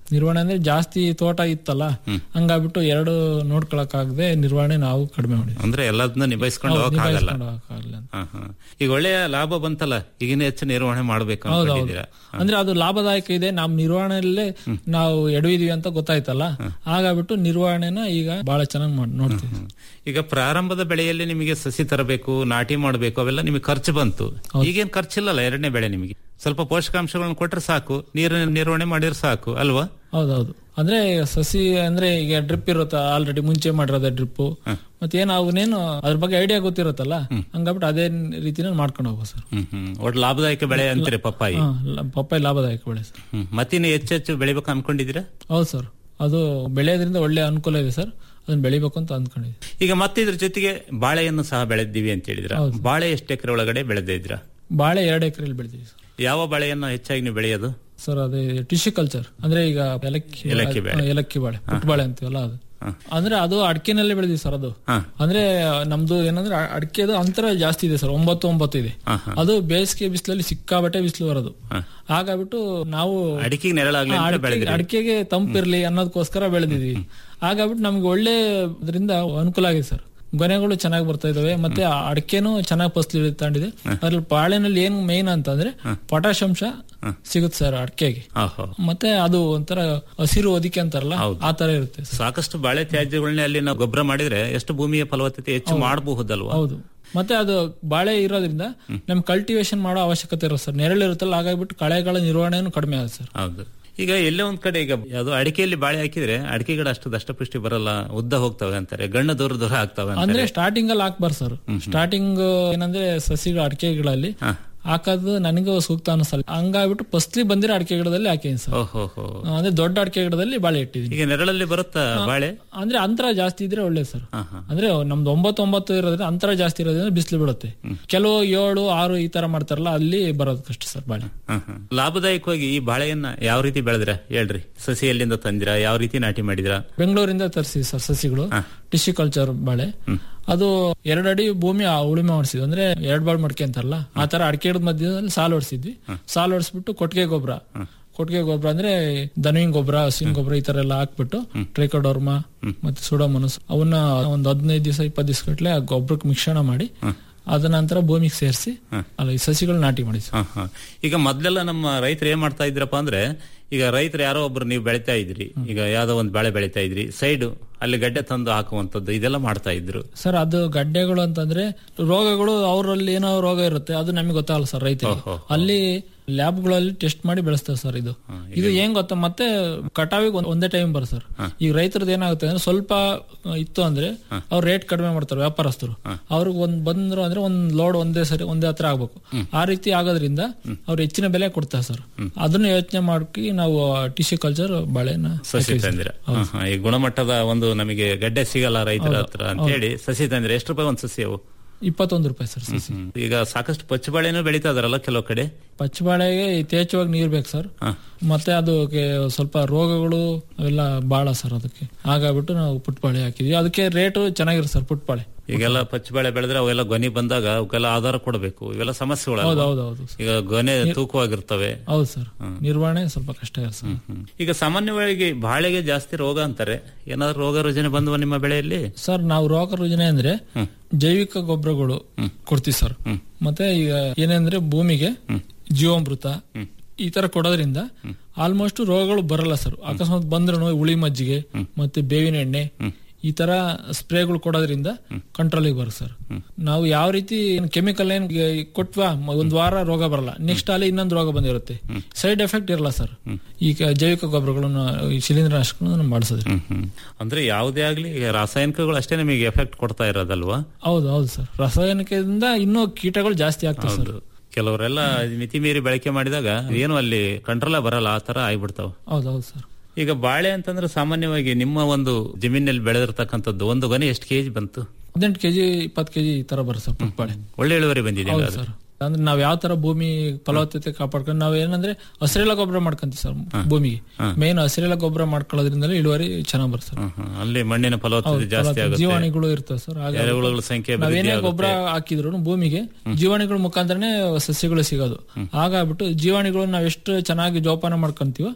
S20: ನಿರ್ವಹಣೆ ಅಂದ್ರೆ ಜಾಸ್ತಿ ತೋಟ ಇತ್ತಲ್ಲ ಹಂಗಾಗ್ಬಿಟ್ಟು ಎರಡು ನೋಡ್ಕೊಳಕ್ಕಾಗದೆ ನಿರ್ವಹಣೆ ನಾವು ಕಡಿಮೆ ಮಾಡಿದ್ವಿ
S11: ಅಂದ್ರೆ ಎಲ್ಲದನ್ನ ನಿಭಾಯಿಸ್ಕೊಂಡು
S20: ಹೌದು,
S11: ಹೋಗಕ್ಕಾಗಲ್ಲ
S20: ನಿಭಾಯಿಸ್ಕೊಂಡು ಹೋಗಕ್ಕಾಗಲ್ಲ ಅಂತ.
S11: ಹಾ, ಹಾ. ಈಗ ಒಳ್ಳೆಯ ಲಾಭ ಬಂತಲ್ಲ ಈಗಿನ ಹೆಚ್ಚು ನಿರ್ವಹಣೆ ಮಾಡ್ಬೇಕು
S20: ಹೌದು ಹೌದು
S11: ಅನ್ಕೊಂಡಿದ್ದೀರಾ
S20: ಅಂದ್ರೆ ಅದು ಲಾಭದಾಯಕ ಇದೆ ನಮ್ ನಿರ್ವಹಣೆಯಲ್ಲೇ ನಾವು ಎಡವಿದೀವಿ ಅಂತ ಗೊತ್ತಾಯ್ತಲ್ಲ ಹಾಗಾಗ್ಬಿಟ್ಟು ನಿರ್ವಹಣೆನ ಈಗ ಬಹಳ ಚೆನ್ನಾಗಿ ಮಾಡ್ ನೋಡ್ತೀವಿ
S11: ಈಗ ಪ್ರಾರಂಭದ ಬೆಳೆಯಲ್ಲಿ ನಿಮಗೆ ಸಸಿ ತರಬೇಕು ನಾಟಿ ಮಾಡಬೇಕು ಅವೆಲ್ಲ ನಿಮಗೆ ಖರ್ಚು ಬಂತು ಈಗೇನ್ ಖರ್ಚಿಲ್ಲಲ್ಲ ಎರಡನೇ ಬೆಳೆ ನಿಮಗೆ ಸ್ವಲ್ಪ ಪೋಷಕಾಂಶಗಳನ್ನ ಕೊಟ್ರೆ ಸಾಕು ನೀರಿನ ನಿರ್ವಹಣೆ ಮಾಡಿದ್ರೆ ಸಾಕು ಅಲ್ವಾ
S20: ಹೌದೌದು ಅಂದ್ರೆ ಸಸಿ ಅಂದ್ರೆ ಈಗ ಡ್ರಿಪ್ ಇರುತ್ತೆ ಆಲ್ರೆಡಿ ಮುಂಚೆ ಮಾಡಿರೋದ ಡ್ರಿಪ್ ಮತ್ತೆ ಏನ್ ಅವನೇನು ಅದ್ರ ಬಗ್ಗೆ ಐಡಿಯಾ ಗೊತ್ತಿರುತ್ತಲ್ಲ ಹಂಗಾಗ್ಬಿಟ್ಟು ಅದೇ ರೀತಿನ ಮಾಡ್ಕೊಂಡು ಹೋಗೋ ಸರ್
S11: ಹ್ಮ್ ಹ್ಮ್ ಒಟ್ಟು ಲಾಭದಾಯಕ ಬೆಳೆ ಅಂತೀರಿ ಪಪ್ಪಾಯಿ
S20: ಹಾ, ಲ- ಪಪ್ಪಾಯಿ ಲಾಭದಾಯಕ ಬೆಳೆ ಸರ್
S11: ಹ್ಮ್ ಮತ್ತಿನ್ನು ಹೆಚ್ಚು ಹೆಚ್ಚು ಬೆಳಿಬೇಕು ಅನ್ಕೊಂಡಿದ್ದೀರಾ
S20: ಹೌದು ಸರ್ ಅದು ಬೆಳೆಯೋದ್ರಿಂದ ಒಳ್ಳೆ ಅನುಕೂಲ ಇದೆ ಸರ್ ಅದನ್ನ ಬೆಳಿಬೇಕು ಅಂತ ಅಂದ್ಕೊಂಡಿದ್ವಿ
S11: ಈಗ ಮತ್ತೆ ಇದ್ರ ಜೊತೆಗೆ ಬಾಳೆಯನ್ನು ಸಹ ಬೆಳೆದಿವಿ ಅಂತ ಹೇಳಿದ್ರ ಬಾಳೆ ಎಷ್ಟು ಎಕರೆ ಒಳಗಡೆ ಬೆಳೆದಿದ್ರ
S20: ಬಾಳೆ ಎರಡು ಎಕರೆಯಲ್ಲಿ ಬೆಳೆದಿವಿ ಸರ್
S11: ಯಾವ ಬಾಳೆಯನ್ನ ಹೆಚ್ಚಾಗಿ ನೀವು ಬೆಳೆಯೋದು
S20: ಸರ್ ಅದೇ ಟಿಶ್ಯೂ ಕಲ್ಚರ್ ಅಂದ್ರೆ ಈಗ ಏಲಕ್ಕಿ
S11: ಏಲಕ್ಕಿ ಬಾಳೆ.
S20: ಹಾ, ಏಲಕ್ಕಿ ಬಾಳೆ ಪುಟ್ಟ ಬಾಳೆ ಅಂತೀವಲ್ಲ ಅದು ಅಂದ್ರೆ ಅದು ಅಡಿಕೆನಲ್ಲೇ ಬೆಳೆದಿವಿ ಸರ್ ಅದು ಅಂದ್ರೆ ನಮ್ದು ಏನಂದ್ರೆ ಅ- ಅಡಿಕೆದು ಅಂತರ ಜಾಸ್ತಿ ಇದೆ ಸರ್ ಒಂಬತ್ತು ಒಂಬತ್ತು ಇದೆ ಅದು ಬೇಸಿಗೆ ಬಿಸಿಲಲ್ಲಿ ಸಿಕ್ಕಾಬಟ್ಟೆ ಬಿಸಿಲು ಬರೋದು ಹಾಗಾಗ್ಬಿಟ್ಟು ನಾವು
S11: ಅಡಿಕೆಗೆ ನೆರಳಾಗ್ಲಿ
S20: ಹಾ,
S11: ಅಂತ
S20: ಅಡಿಕೆ-
S11: ಬೆಳೆದಿರಿ.
S20: ಅಡಿಕೆಗೆ ತಂಪಿರ್ಲಿ ಅನ್ನೋದಕ್ಕೋಸ್ಕರ ಬೆಳೆದಿದ್ವಿ ಹಾಗಾಗ್ಬಿಟ್ಟು ನಮ್ಗೆ ಒಳ್ಳೆ ಅದರಿಂದ ಅನುಕೂಲ ಆಗಿದೆ ಸರ್ ಗೊನೆಗಳು ಚೆನ್ನಾಗಿ ಬರ್ತಾ ಇದಾವೆ ಮತ್ತೆ ಆ ಅಡಿಕೆನೂ ಚೆನ್ನಾಗಿ ಫಸಲು ತಗೊಂಡಿದೆ ಅದ್ರಲ್ಲಿ ಬಾಳೆನಲ್ಲಿ ಏನ್ ಮೇನ್ ಅಂತಂದ್ರೆ ಪೊಟ್ಯಾಶ್ ಅಂಶ ಸಿಗುತ್ತೆ ಸರ್ ಅಡಿಕೆಗೆ
S11: ಆಹೋ.
S20: ಮತ್ತೆ ಅದು ಒಂಥರ ಹಸಿರು ಒದಿಕೆ ಅಂತಾರಲ್ಲ ಆ ತರ ಇರುತ್ತೆ ಸರ್.
S11: ಸಾಕಷ್ಟು ಬಾಳೆ ತ್ಯಾಜ್ಯಗಳನ್ನ ಅಲ್ಲಿ ನಾವು ಗೊಬ್ಬರ ಮಾಡಿದ್ರೆ ಎಷ್ಟು ಭೂಮಿಯ ಫಲವತ್ತತೆ ಹೆಚ್ಚು ಮಾಡಬಹುದಲ್ವಾ
S20: ಹೌದು ಮತ್ತೆ ಅದು ಬಾಳೆ ಇರೋದ್ರಿಂದ ನಮ್ ಕಲ್ಟಿವೇಶನ್ ಮಾಡೋ ಅವಶ್ಯಕತೆ ಇರೋ ಸರ್ ನೆರಳಿರುತ್ತಲ್ಲ ಹಾಗಾಗ್ಬಿಟ್ಟು ಕಳೆಗಳ ನಿರ್ವಹಣೆನೂ ಕಡಿಮೆ ಆಗುತ್ತೆ ಸರ್
S11: ಹೌದು ಈಗ ಎಲ್ಲೇ ಒಂದ್ ಕಡೆ ಈಗ ಅದು ಅಡಿಕೆಯಲ್ಲಿ ಬಾಳೆ ಹಾಕಿದ್ರೆ ಅಡಿಕೆ ಗಿಡ ಅಷ್ಟು ದಷ್ಟಪುಷ್ಟಿ ಬರಲ್ಲ ಉದ್ದ ಹೋಗ್ತವೆ ಅಂತಾರೆ ಗಣ್ಣ ದೂರ ದೂರ ಆಗ್ತವೆ
S20: ಅಂದ್ರೆ
S11: ಅಂತಾರೆ
S20: ಸ್ಟಾರ್ಟಿಂಗ್ ಅಲ್ಲಿ ಹಾಕ್ಬಾರ್ದು ಸರ್ ಸ್ಟಾರ್ಟಿಂಗ್ ಏನಂದ್ರೆ ಸಸಿಗಳ ಅಡಿಕೆಗಳಲ್ಲಿ ಹಾಕೋದು ನನಗೂ ಸೂಕ್ತ ಅನಿಸಲ್ಲ ಹಂಗಾಗ್ಬಿಟ್ಟು ಫಸ್ಟ್ಲಿ ಬಂದಿರೋ ಅಡಿಕೆ ಗಿಡದಲ್ಲಿ ಹಾಕಿದೀನಿ ಸರ್
S11: ಓಹೋ ಹೋ
S20: ಅಂದ್ರೆ ದೊಡ್ಡ ಅಡಿಕೆ ಗಿಡದಲ್ಲಿ ಬಾಳೆ ಇಟ್ಟಿದ್ದೀನಿ
S11: ಈಗ ನೆರಳಲ್ಲಿ ಬರುತ್ತಾ ಬಾಳೆ
S20: ಅಂದ್ರೆ ಅಂತರ ಜಾಸ್ತಿ ಇದ್ರೆ ಒಳ್ಳೆ ಸರ್ ಅಂದ್ರೆ ನಮ್ದು ಒಂಬತ್ತು ಒಂಬತ್ತು ಇರೋದ್ರಿಂದ ಅಂತರ ಜಾಸ್ತಿ ಇರೋದ್ರಿಂದ ಬಿಸಿಲು ಬಿಡುತ್ತೆ ಕೆಲವು ಏಳು ಆರು ಈ ತರ ಮಾಡ್ತಾರಲ್ಲ ಅಲ್ಲಿ ಬರೋದು ಕಷ್ಟ ಸರ್ ಬಾಳೆ
S11: ಹ್ಮ್, ಹ್ಮ್. ಲಾಭದಾಯಕವಾಗಿ ಈ ಬಾಳೆಯನ್ನ ಯಾವ ರೀತಿ ಬೆಳೆದ್ರ ಹೇಳ್ರಿ ಸಸಿ ಎಲ್ಲಿಂದ ತಂದಿರಾ ಯಾವ ರೀತಿ ನಾಟಿ ಮಾಡಿದಿರಾ
S20: ಬೆಂಗಳೂರಿಂದ ತರಿಸಿ ಸರ್ ಸಸಿಗಳು ಟಿಶ್ಯೂ ಕಲ್ಚರ್ ಬಾಳೆ ಅದು ಎರಡು ಅಡಿ ಭೂಮಿ ಆ ಉಳುಮೆ ಮಾಡಿಸಿದ್ವಿ ಅಂದ್ರೆ ಎರಡ್ ಬಾಳ್ ಮಡ್ಕೆ ಅಂತಾರಲ್ಲ ಆ ತರ ಅಡಿಕೆ ಗಿಡದ ಮಧ್ಯದಲ್ಲಿ ಸಾಲು ಹೊಡ್ಸಿದ್ವಿ ಸಾಲು ಹೊಡ್ಸ್ಬಿಟ್ಟು ಕೊಟ್ಟಿಗೆ ಗೊಬ್ಬರ ಕೊಟ್ಟಿಗೆ ಗೊಬ್ಬರ ಅಂದ್ರೆ ದನವಿನ ಗೊಬ್ಬರ ಹಸುವಿನ ಗೊಬ್ಬರ ಈ ತರ ಎಲ್ಲ ಹಾಕ್ಬಿಟ್ಟು ಟ್ರೈಕೋಡರ್ಮಾ ಮತ್ತೆ ಸುಡೋಮನಸ್ ಅವನ್ನ ಒಂದ್ ಹದಿನೈದು ದಿವಸ ಇಪ್ಪತ್ತು ದಿವಸ ಗಟ್ಲೆ ಆ ಗೊಬ್ಬರಕ್ಕೆ ಮಿಶ್ರಣ ಮಾಡಿ ಅದ ನಂತರ ಭೂಮಿಗೆ ಸೇರಿಸಿ ಅಲ್ಲ ಈ ಸಸಿಗಳು ನಾಟಿ ಮಾಡಿ
S11: ಹ, ಹ. ಈಗ ಮೊದ್ಲೆಲ್ಲ ನಮ್ಮ ರೈತರು ಏನ್ ಮಾಡ್ತಾ ಇದ್ರಪ್ಪ ಅಂದ್ರೆ ಈಗ ರೈತರು ಯಾರೋ ಒಬ್ರು ನೀವು ಬೆಳಿತಾ ಇದ್ರಿ ಈಗ ಯಾವ್ದೋ ಒಂದ್ ಬೆಳೆ ಬೆಳಿತಾ ಇದ್ರಿ ಸೈಡ್ ಅಲ್ಲಿ ಗಡ್ಡೆ ತಂದು ಹಾಕುವಂತದ್ದು ಇದೆಲ್ಲ ಮಾಡ್ತಾ ಇದ್ರು
S20: ಸರ್ ಅದು ಗಡ್ಡೆಗಳು ಅಂತಂದ್ರೆ ರೋಗಗಳು ಅವರಲ್ಲಿ ಏನೋ ರೋಗ ಇರುತ್ತೆ ಅದು ನಮಗೆ ಗೊತ್ತಾಗಲ್ಲ ಸರ್ ರೈತರಿಗೆ ಅಲ್ಲಿ ಲ್ಯಾಬ್ಗಳಲ್ಲಿ ಟೆಸ್ಟ್ ಮಾಡಿ ಬೆಳೆಸ್ತಾರೆ ಸರ್ ಇದು ಇದು ಏನ್ ಗೊತ್ತಾ ಮತ್ತೆ ಕಟಾವಿಗೆ ಒಂದ್- ಒಂದೇ ಟೈಮ್ ಬರ್ ಸರ್ ಈಗ ರೈತರದ್ದು ಏನಾಗುತ್ತೆ ಅಂದ್ರೆ ಸ್ವಲ್ಪ ಆ, ಇತ್ತು ಅಂದ್ರೆ ಅವ್ರು ರೇಟ್ ಕಡಿಮೆ ಮಾಡ್ತಾರೆ ವ್ಯಾಪಾರಸ್ಥರು ಅವ್ರಿಗೆ ಒಂದ್ ಬಂದ್ರು ಅಂದ್ರೆ ಒಂದ್ ಲೋಡ್ ಒಂದೇ ಸರಿ ಒಂದೇ ಹತ್ರ ಆಗ್ಬೇಕು ಆ ರೀತಿ ಆಗೋದ್ರಿಂದ ಅವ್ರು ಹೆಚ್ಚಿನ ಬೆಲೆ ಕೊಡ್ತಾರೆ ಸರ್ ಅದನ್ನ ಯೋಚನೆ ಮಾಡ್ಕಿ ನಾವು ಟಿಶ್ಯೂ ಕಲ್ಚರ್ ಬಾಳೆನ
S11: ಸಸಿ
S20: ಹಾಕಿವಿ ಸರ್.
S11: ತಂದಿರ ಈ ಗುಣಮಟ್ಟದ ಒಂದು ನಮಗೆ ಗಡ್ಡೆ ಸಿಗಲ್ಲ ರೈತರ ಹತ್ರ ಅಂತ ಹೇಳಿ ಸಸಿ ತಂದಿರ ಎಷ್ಟು ರೂಪಾಯಿ ಒಂದ್ ಸಸಿ ಅವು
S20: ಇಪ್ಪತ್ತೊಂದು ರೂಪಾಯಿ ಸರ್ ಸಸಿ
S11: ಈಗ ಸಾಕಷ್ಟು ಪಚ್ಚ ಬಾಳೆನೂ ಬೆಳೀತಾ ಇದಾರಲ್ಲ ಕೆಲವು ಕಡೆ
S20: ಪಚ್ಚಬಾಳೆಗೆ ಯಥೇಚ್ಛವಾಗಿ ನೀರ್ ಬೇಕು ಸರ್ ಮತ್ತೆ ಅದಕ್ಕೆ ಸ್ವಲ್ಪ ರೋಗಗಳು ಅವೆಲ್ಲ ಬಾಳ ಸರ್ ಅದಕ್ಕೆ ಹಾಗಾಗ್ಬಿಟ್ಟು ನಾವು ಪುಟ್ಬಾಳೆ ಹಾಕಿದ್ವಿ ಅದಕ್ಕೆ ರೇಟು ಚೆನ್ನಾಗಿರುತ್ತೆ ಸರ್ ಪುಟ್ಬಾಳೆ
S11: ಈಗೆಲ್ಲ ಪಚ್ಚ ಬಾಳೆ ಬೆಳೆದ್ರೆ ಅವೆಲ್ಲ ಗೊನೆ ಬಂದಾಗ ಅವಕ್ಕೆಲ್ಲ ಆಧಾರ ಕೊಡಬೇಕು ಇವೆಲ್ಲ ಸಮಸ್ಯೆಗಳು
S20: ಹೌದು, ಹೌದು, ಹೌದು.
S11: ಈಗ ಗೊನೆ ತೂಕವಾಗಿರ್ತವೆ
S20: ಹೌದು ಸರ್ ನಿರ್ವಹಣೆ ಸ್ವಲ್ಪ ಕಷ್ಟ ಇದೆ ಸರ್
S11: ಈಗ ಸಾಮಾನ್ಯವಾಗಿ ಬಾಳೆಗೆ ಜಾಸ್ತಿ ರೋಗ ಅಂತಾರೆ ಏನಾದ್ರು ರೋಗ ರುಜಿನ ಬಂದವ ನಿಮ್ಮ ಬೆಳೆಯಲ್ಲಿ
S20: ಸರ್ ನಾವು ರೋಗ ರುಜಿನ ಅಂದ್ರೆ ಜೈವಿಕ ಗೊಬ್ಬರಗಳು ಕೊಡ್ತೀವಿ ಸರ್ ಮತ್ತೆ ಈಗ ಏನಂದ್ರೆ ಭೂಮಿಗೆ ಜೀವಾಮೃತ ಈ ತರ ಕೊಡೋದ್ರಿಂದ ಆಲ್ಮೋಸ್ಟ್ ರೋಗಗಳು ಬರಲ್ಲ ಸರ್ ಅಕಸ್ಮಾತ್ ಬಂದ್ರು ಉಳಿ ಮಜ್ಜಿಗೆ ಮತ್ತೆ ಬೇವಿನ ಎಣ್ಣೆ ಈ ತರ ಸ್ಪ್ರೇಗಳು ಕೊಡೋದ್ರಿಂದ ಕಂಟ್ರೋಲಿಗೆ ಬರುತ್ತೆ ಸರ್ ನಾವು ಯಾವ ರೀತಿ ಕೆಮಿಕಲ್ ಏನ್ ಕೊಟ್ವಾ ಮ- ಒಂದ್ ವಾರ ರೋಗ ಬರಲ್ಲ ನೆಕ್ಸ್ಟ್ ಅಲ್ಲಿ ಇನ್ನೊಂದು ರೋಗ ಬಂದಿರುತ್ತೆ ಸೈಡ್ ಎಫೆಕ್ಟ್ ಇರಲ್ಲ ಸರ್ ಈಗ ಜೈವಿಕ ಗೊಬ್ಬರಗಳನ್ನು ಈ ಶಿಲೀಂಧ್ರನಾಶಕಗಳನ್ನು ಮಾಡಿಸಿದ್ರೆ
S11: ಅಂದ್ರೆ ಯಾವುದೇ ಆಗ್ಲಿ ಈಗ ರಾಸಾಯನಿಕಗಳು ಅಷ್ಟೇ ನಮಗೆ ಎಫೆಕ್ಟ್ ಕೊಡ್ತಾ ಇರೋದಲ್ವಾ
S20: ಹೌದು ಹೌದು ಸರ್ ರಾಸಾಯನಿಕದಿಂದ ಇನ್ನೂ ಕೀಟಗಳು ಜಾಸ್ತಿ ಆಗ್ತವೆ ಸರ್
S11: ಹೌದು ಕೆಲವರೆಲ್ಲ ಮಿತಿ ಮೀರಿ ಬಳಕೆ ಮಾಡಿದಾಗ ಏನು ಅಲ್ಲಿ ಕಂಟ್ರೋಲ ಬರಲ್ಲ ಆ ತರ ಆಗ್ಬಿಡ್ತಾವ
S20: ಹೌದು ಹೌದು ಸರ್
S11: ಈಗ ಬಾಳೆ ಅಂತಂದ್ರೆ ಸಾಮಾನ್ಯವಾಗಿ ನಿಮ್ಮ ಒಂದು ಜಮೀನಲ್ಲಿ ಬೆಳೆದಿರ್ತಕ್ಕಂಥದ್ದು ಒಂದು ಗೊನೆ ಎಷ್ಟು ಕೆಜಿ ಬಂತು
S20: ಹದಿನೆಂಟು ಕೆಜಿ ಇಪ್ಪತ್ತು ಕೆಜಿ ಈ ತರ ಬರುತ್ತೆ ಸರ್ ಪುಟ್ಬಾಳೆ
S11: ಒಳ್ಳೆ ಇಳುವರಿ ಬಂದಿದೆ
S20: ಹೌದು
S11: ಹಂಗಾದ್ರೆ.
S20: ಸರ್ ಅಂದ್ರೆ ನಾವ್ ಯಾವ ತರ ಭೂಮಿ ಫಲವತ್ತತೆ ಕಾಪಾಡ್ಕೊಂಡು ನಾವ್ ಏನಂದ್ರೆ ಹಸಿರೆಲ್ಲ ಗೊಬ್ಬರ ಮಾಡ್ಕೊಂತೀವಿ ಸರ್ ಭೂಮಿಗೆ ಮೇನ್ ಹಸಿರೆಲ್ಲ ಗೊಬ್ಬರ ಮಾಡ್ಕೊಳ್ಳೋದ್ರಿಂದಲೇ ಇಳುವರಿ ಚೆನ್ನಾಗ್ ಬರುತ್ತೆ ಸರ್
S11: ಹ್ಮ್, ಹ್ಮ್. ಅಲ್ಲಿ ಮಣ್ಣಿನ ಫಲವತ್ತತೆ
S20: ಹೌದು,
S11: ಜಾಸ್ತಿ
S20: ಫಲವತ್ತತೆ,
S11: ಆಗುತ್ತೆ
S20: ಜೀವಾಣುಗಳು ಇರ್ತವೆ ಸರ್ ಹಾಗಾಗಿ
S11: ಎರೆಹುಳುಗಳ ಸಂಖ್ಯೆ
S20: ನಾವೇನೇ
S11: ಅಭಿವೃದ್ಧಿ ಆಗುತ್ತೆ.
S20: ಗೊಬ್ಬರ ಹಾಕಿದ್ರು ಭೂಮಿಗೆ ಜೀವಾಣುಗಳ ಮುಖಾಂತರನೇ ಸಸ್ಯಗಳು ಸಿಗೋದು ಹಾಗಾಗ್ಬಿಟ್ಟು ಜೀವಾಣುಗಳು ನಾವ್ ಎಷ್ಟು ಚೆನ್ನಾಗಿ ಜೋಪಾನ ಮಾಡ್ಕೊಂತೀವೋ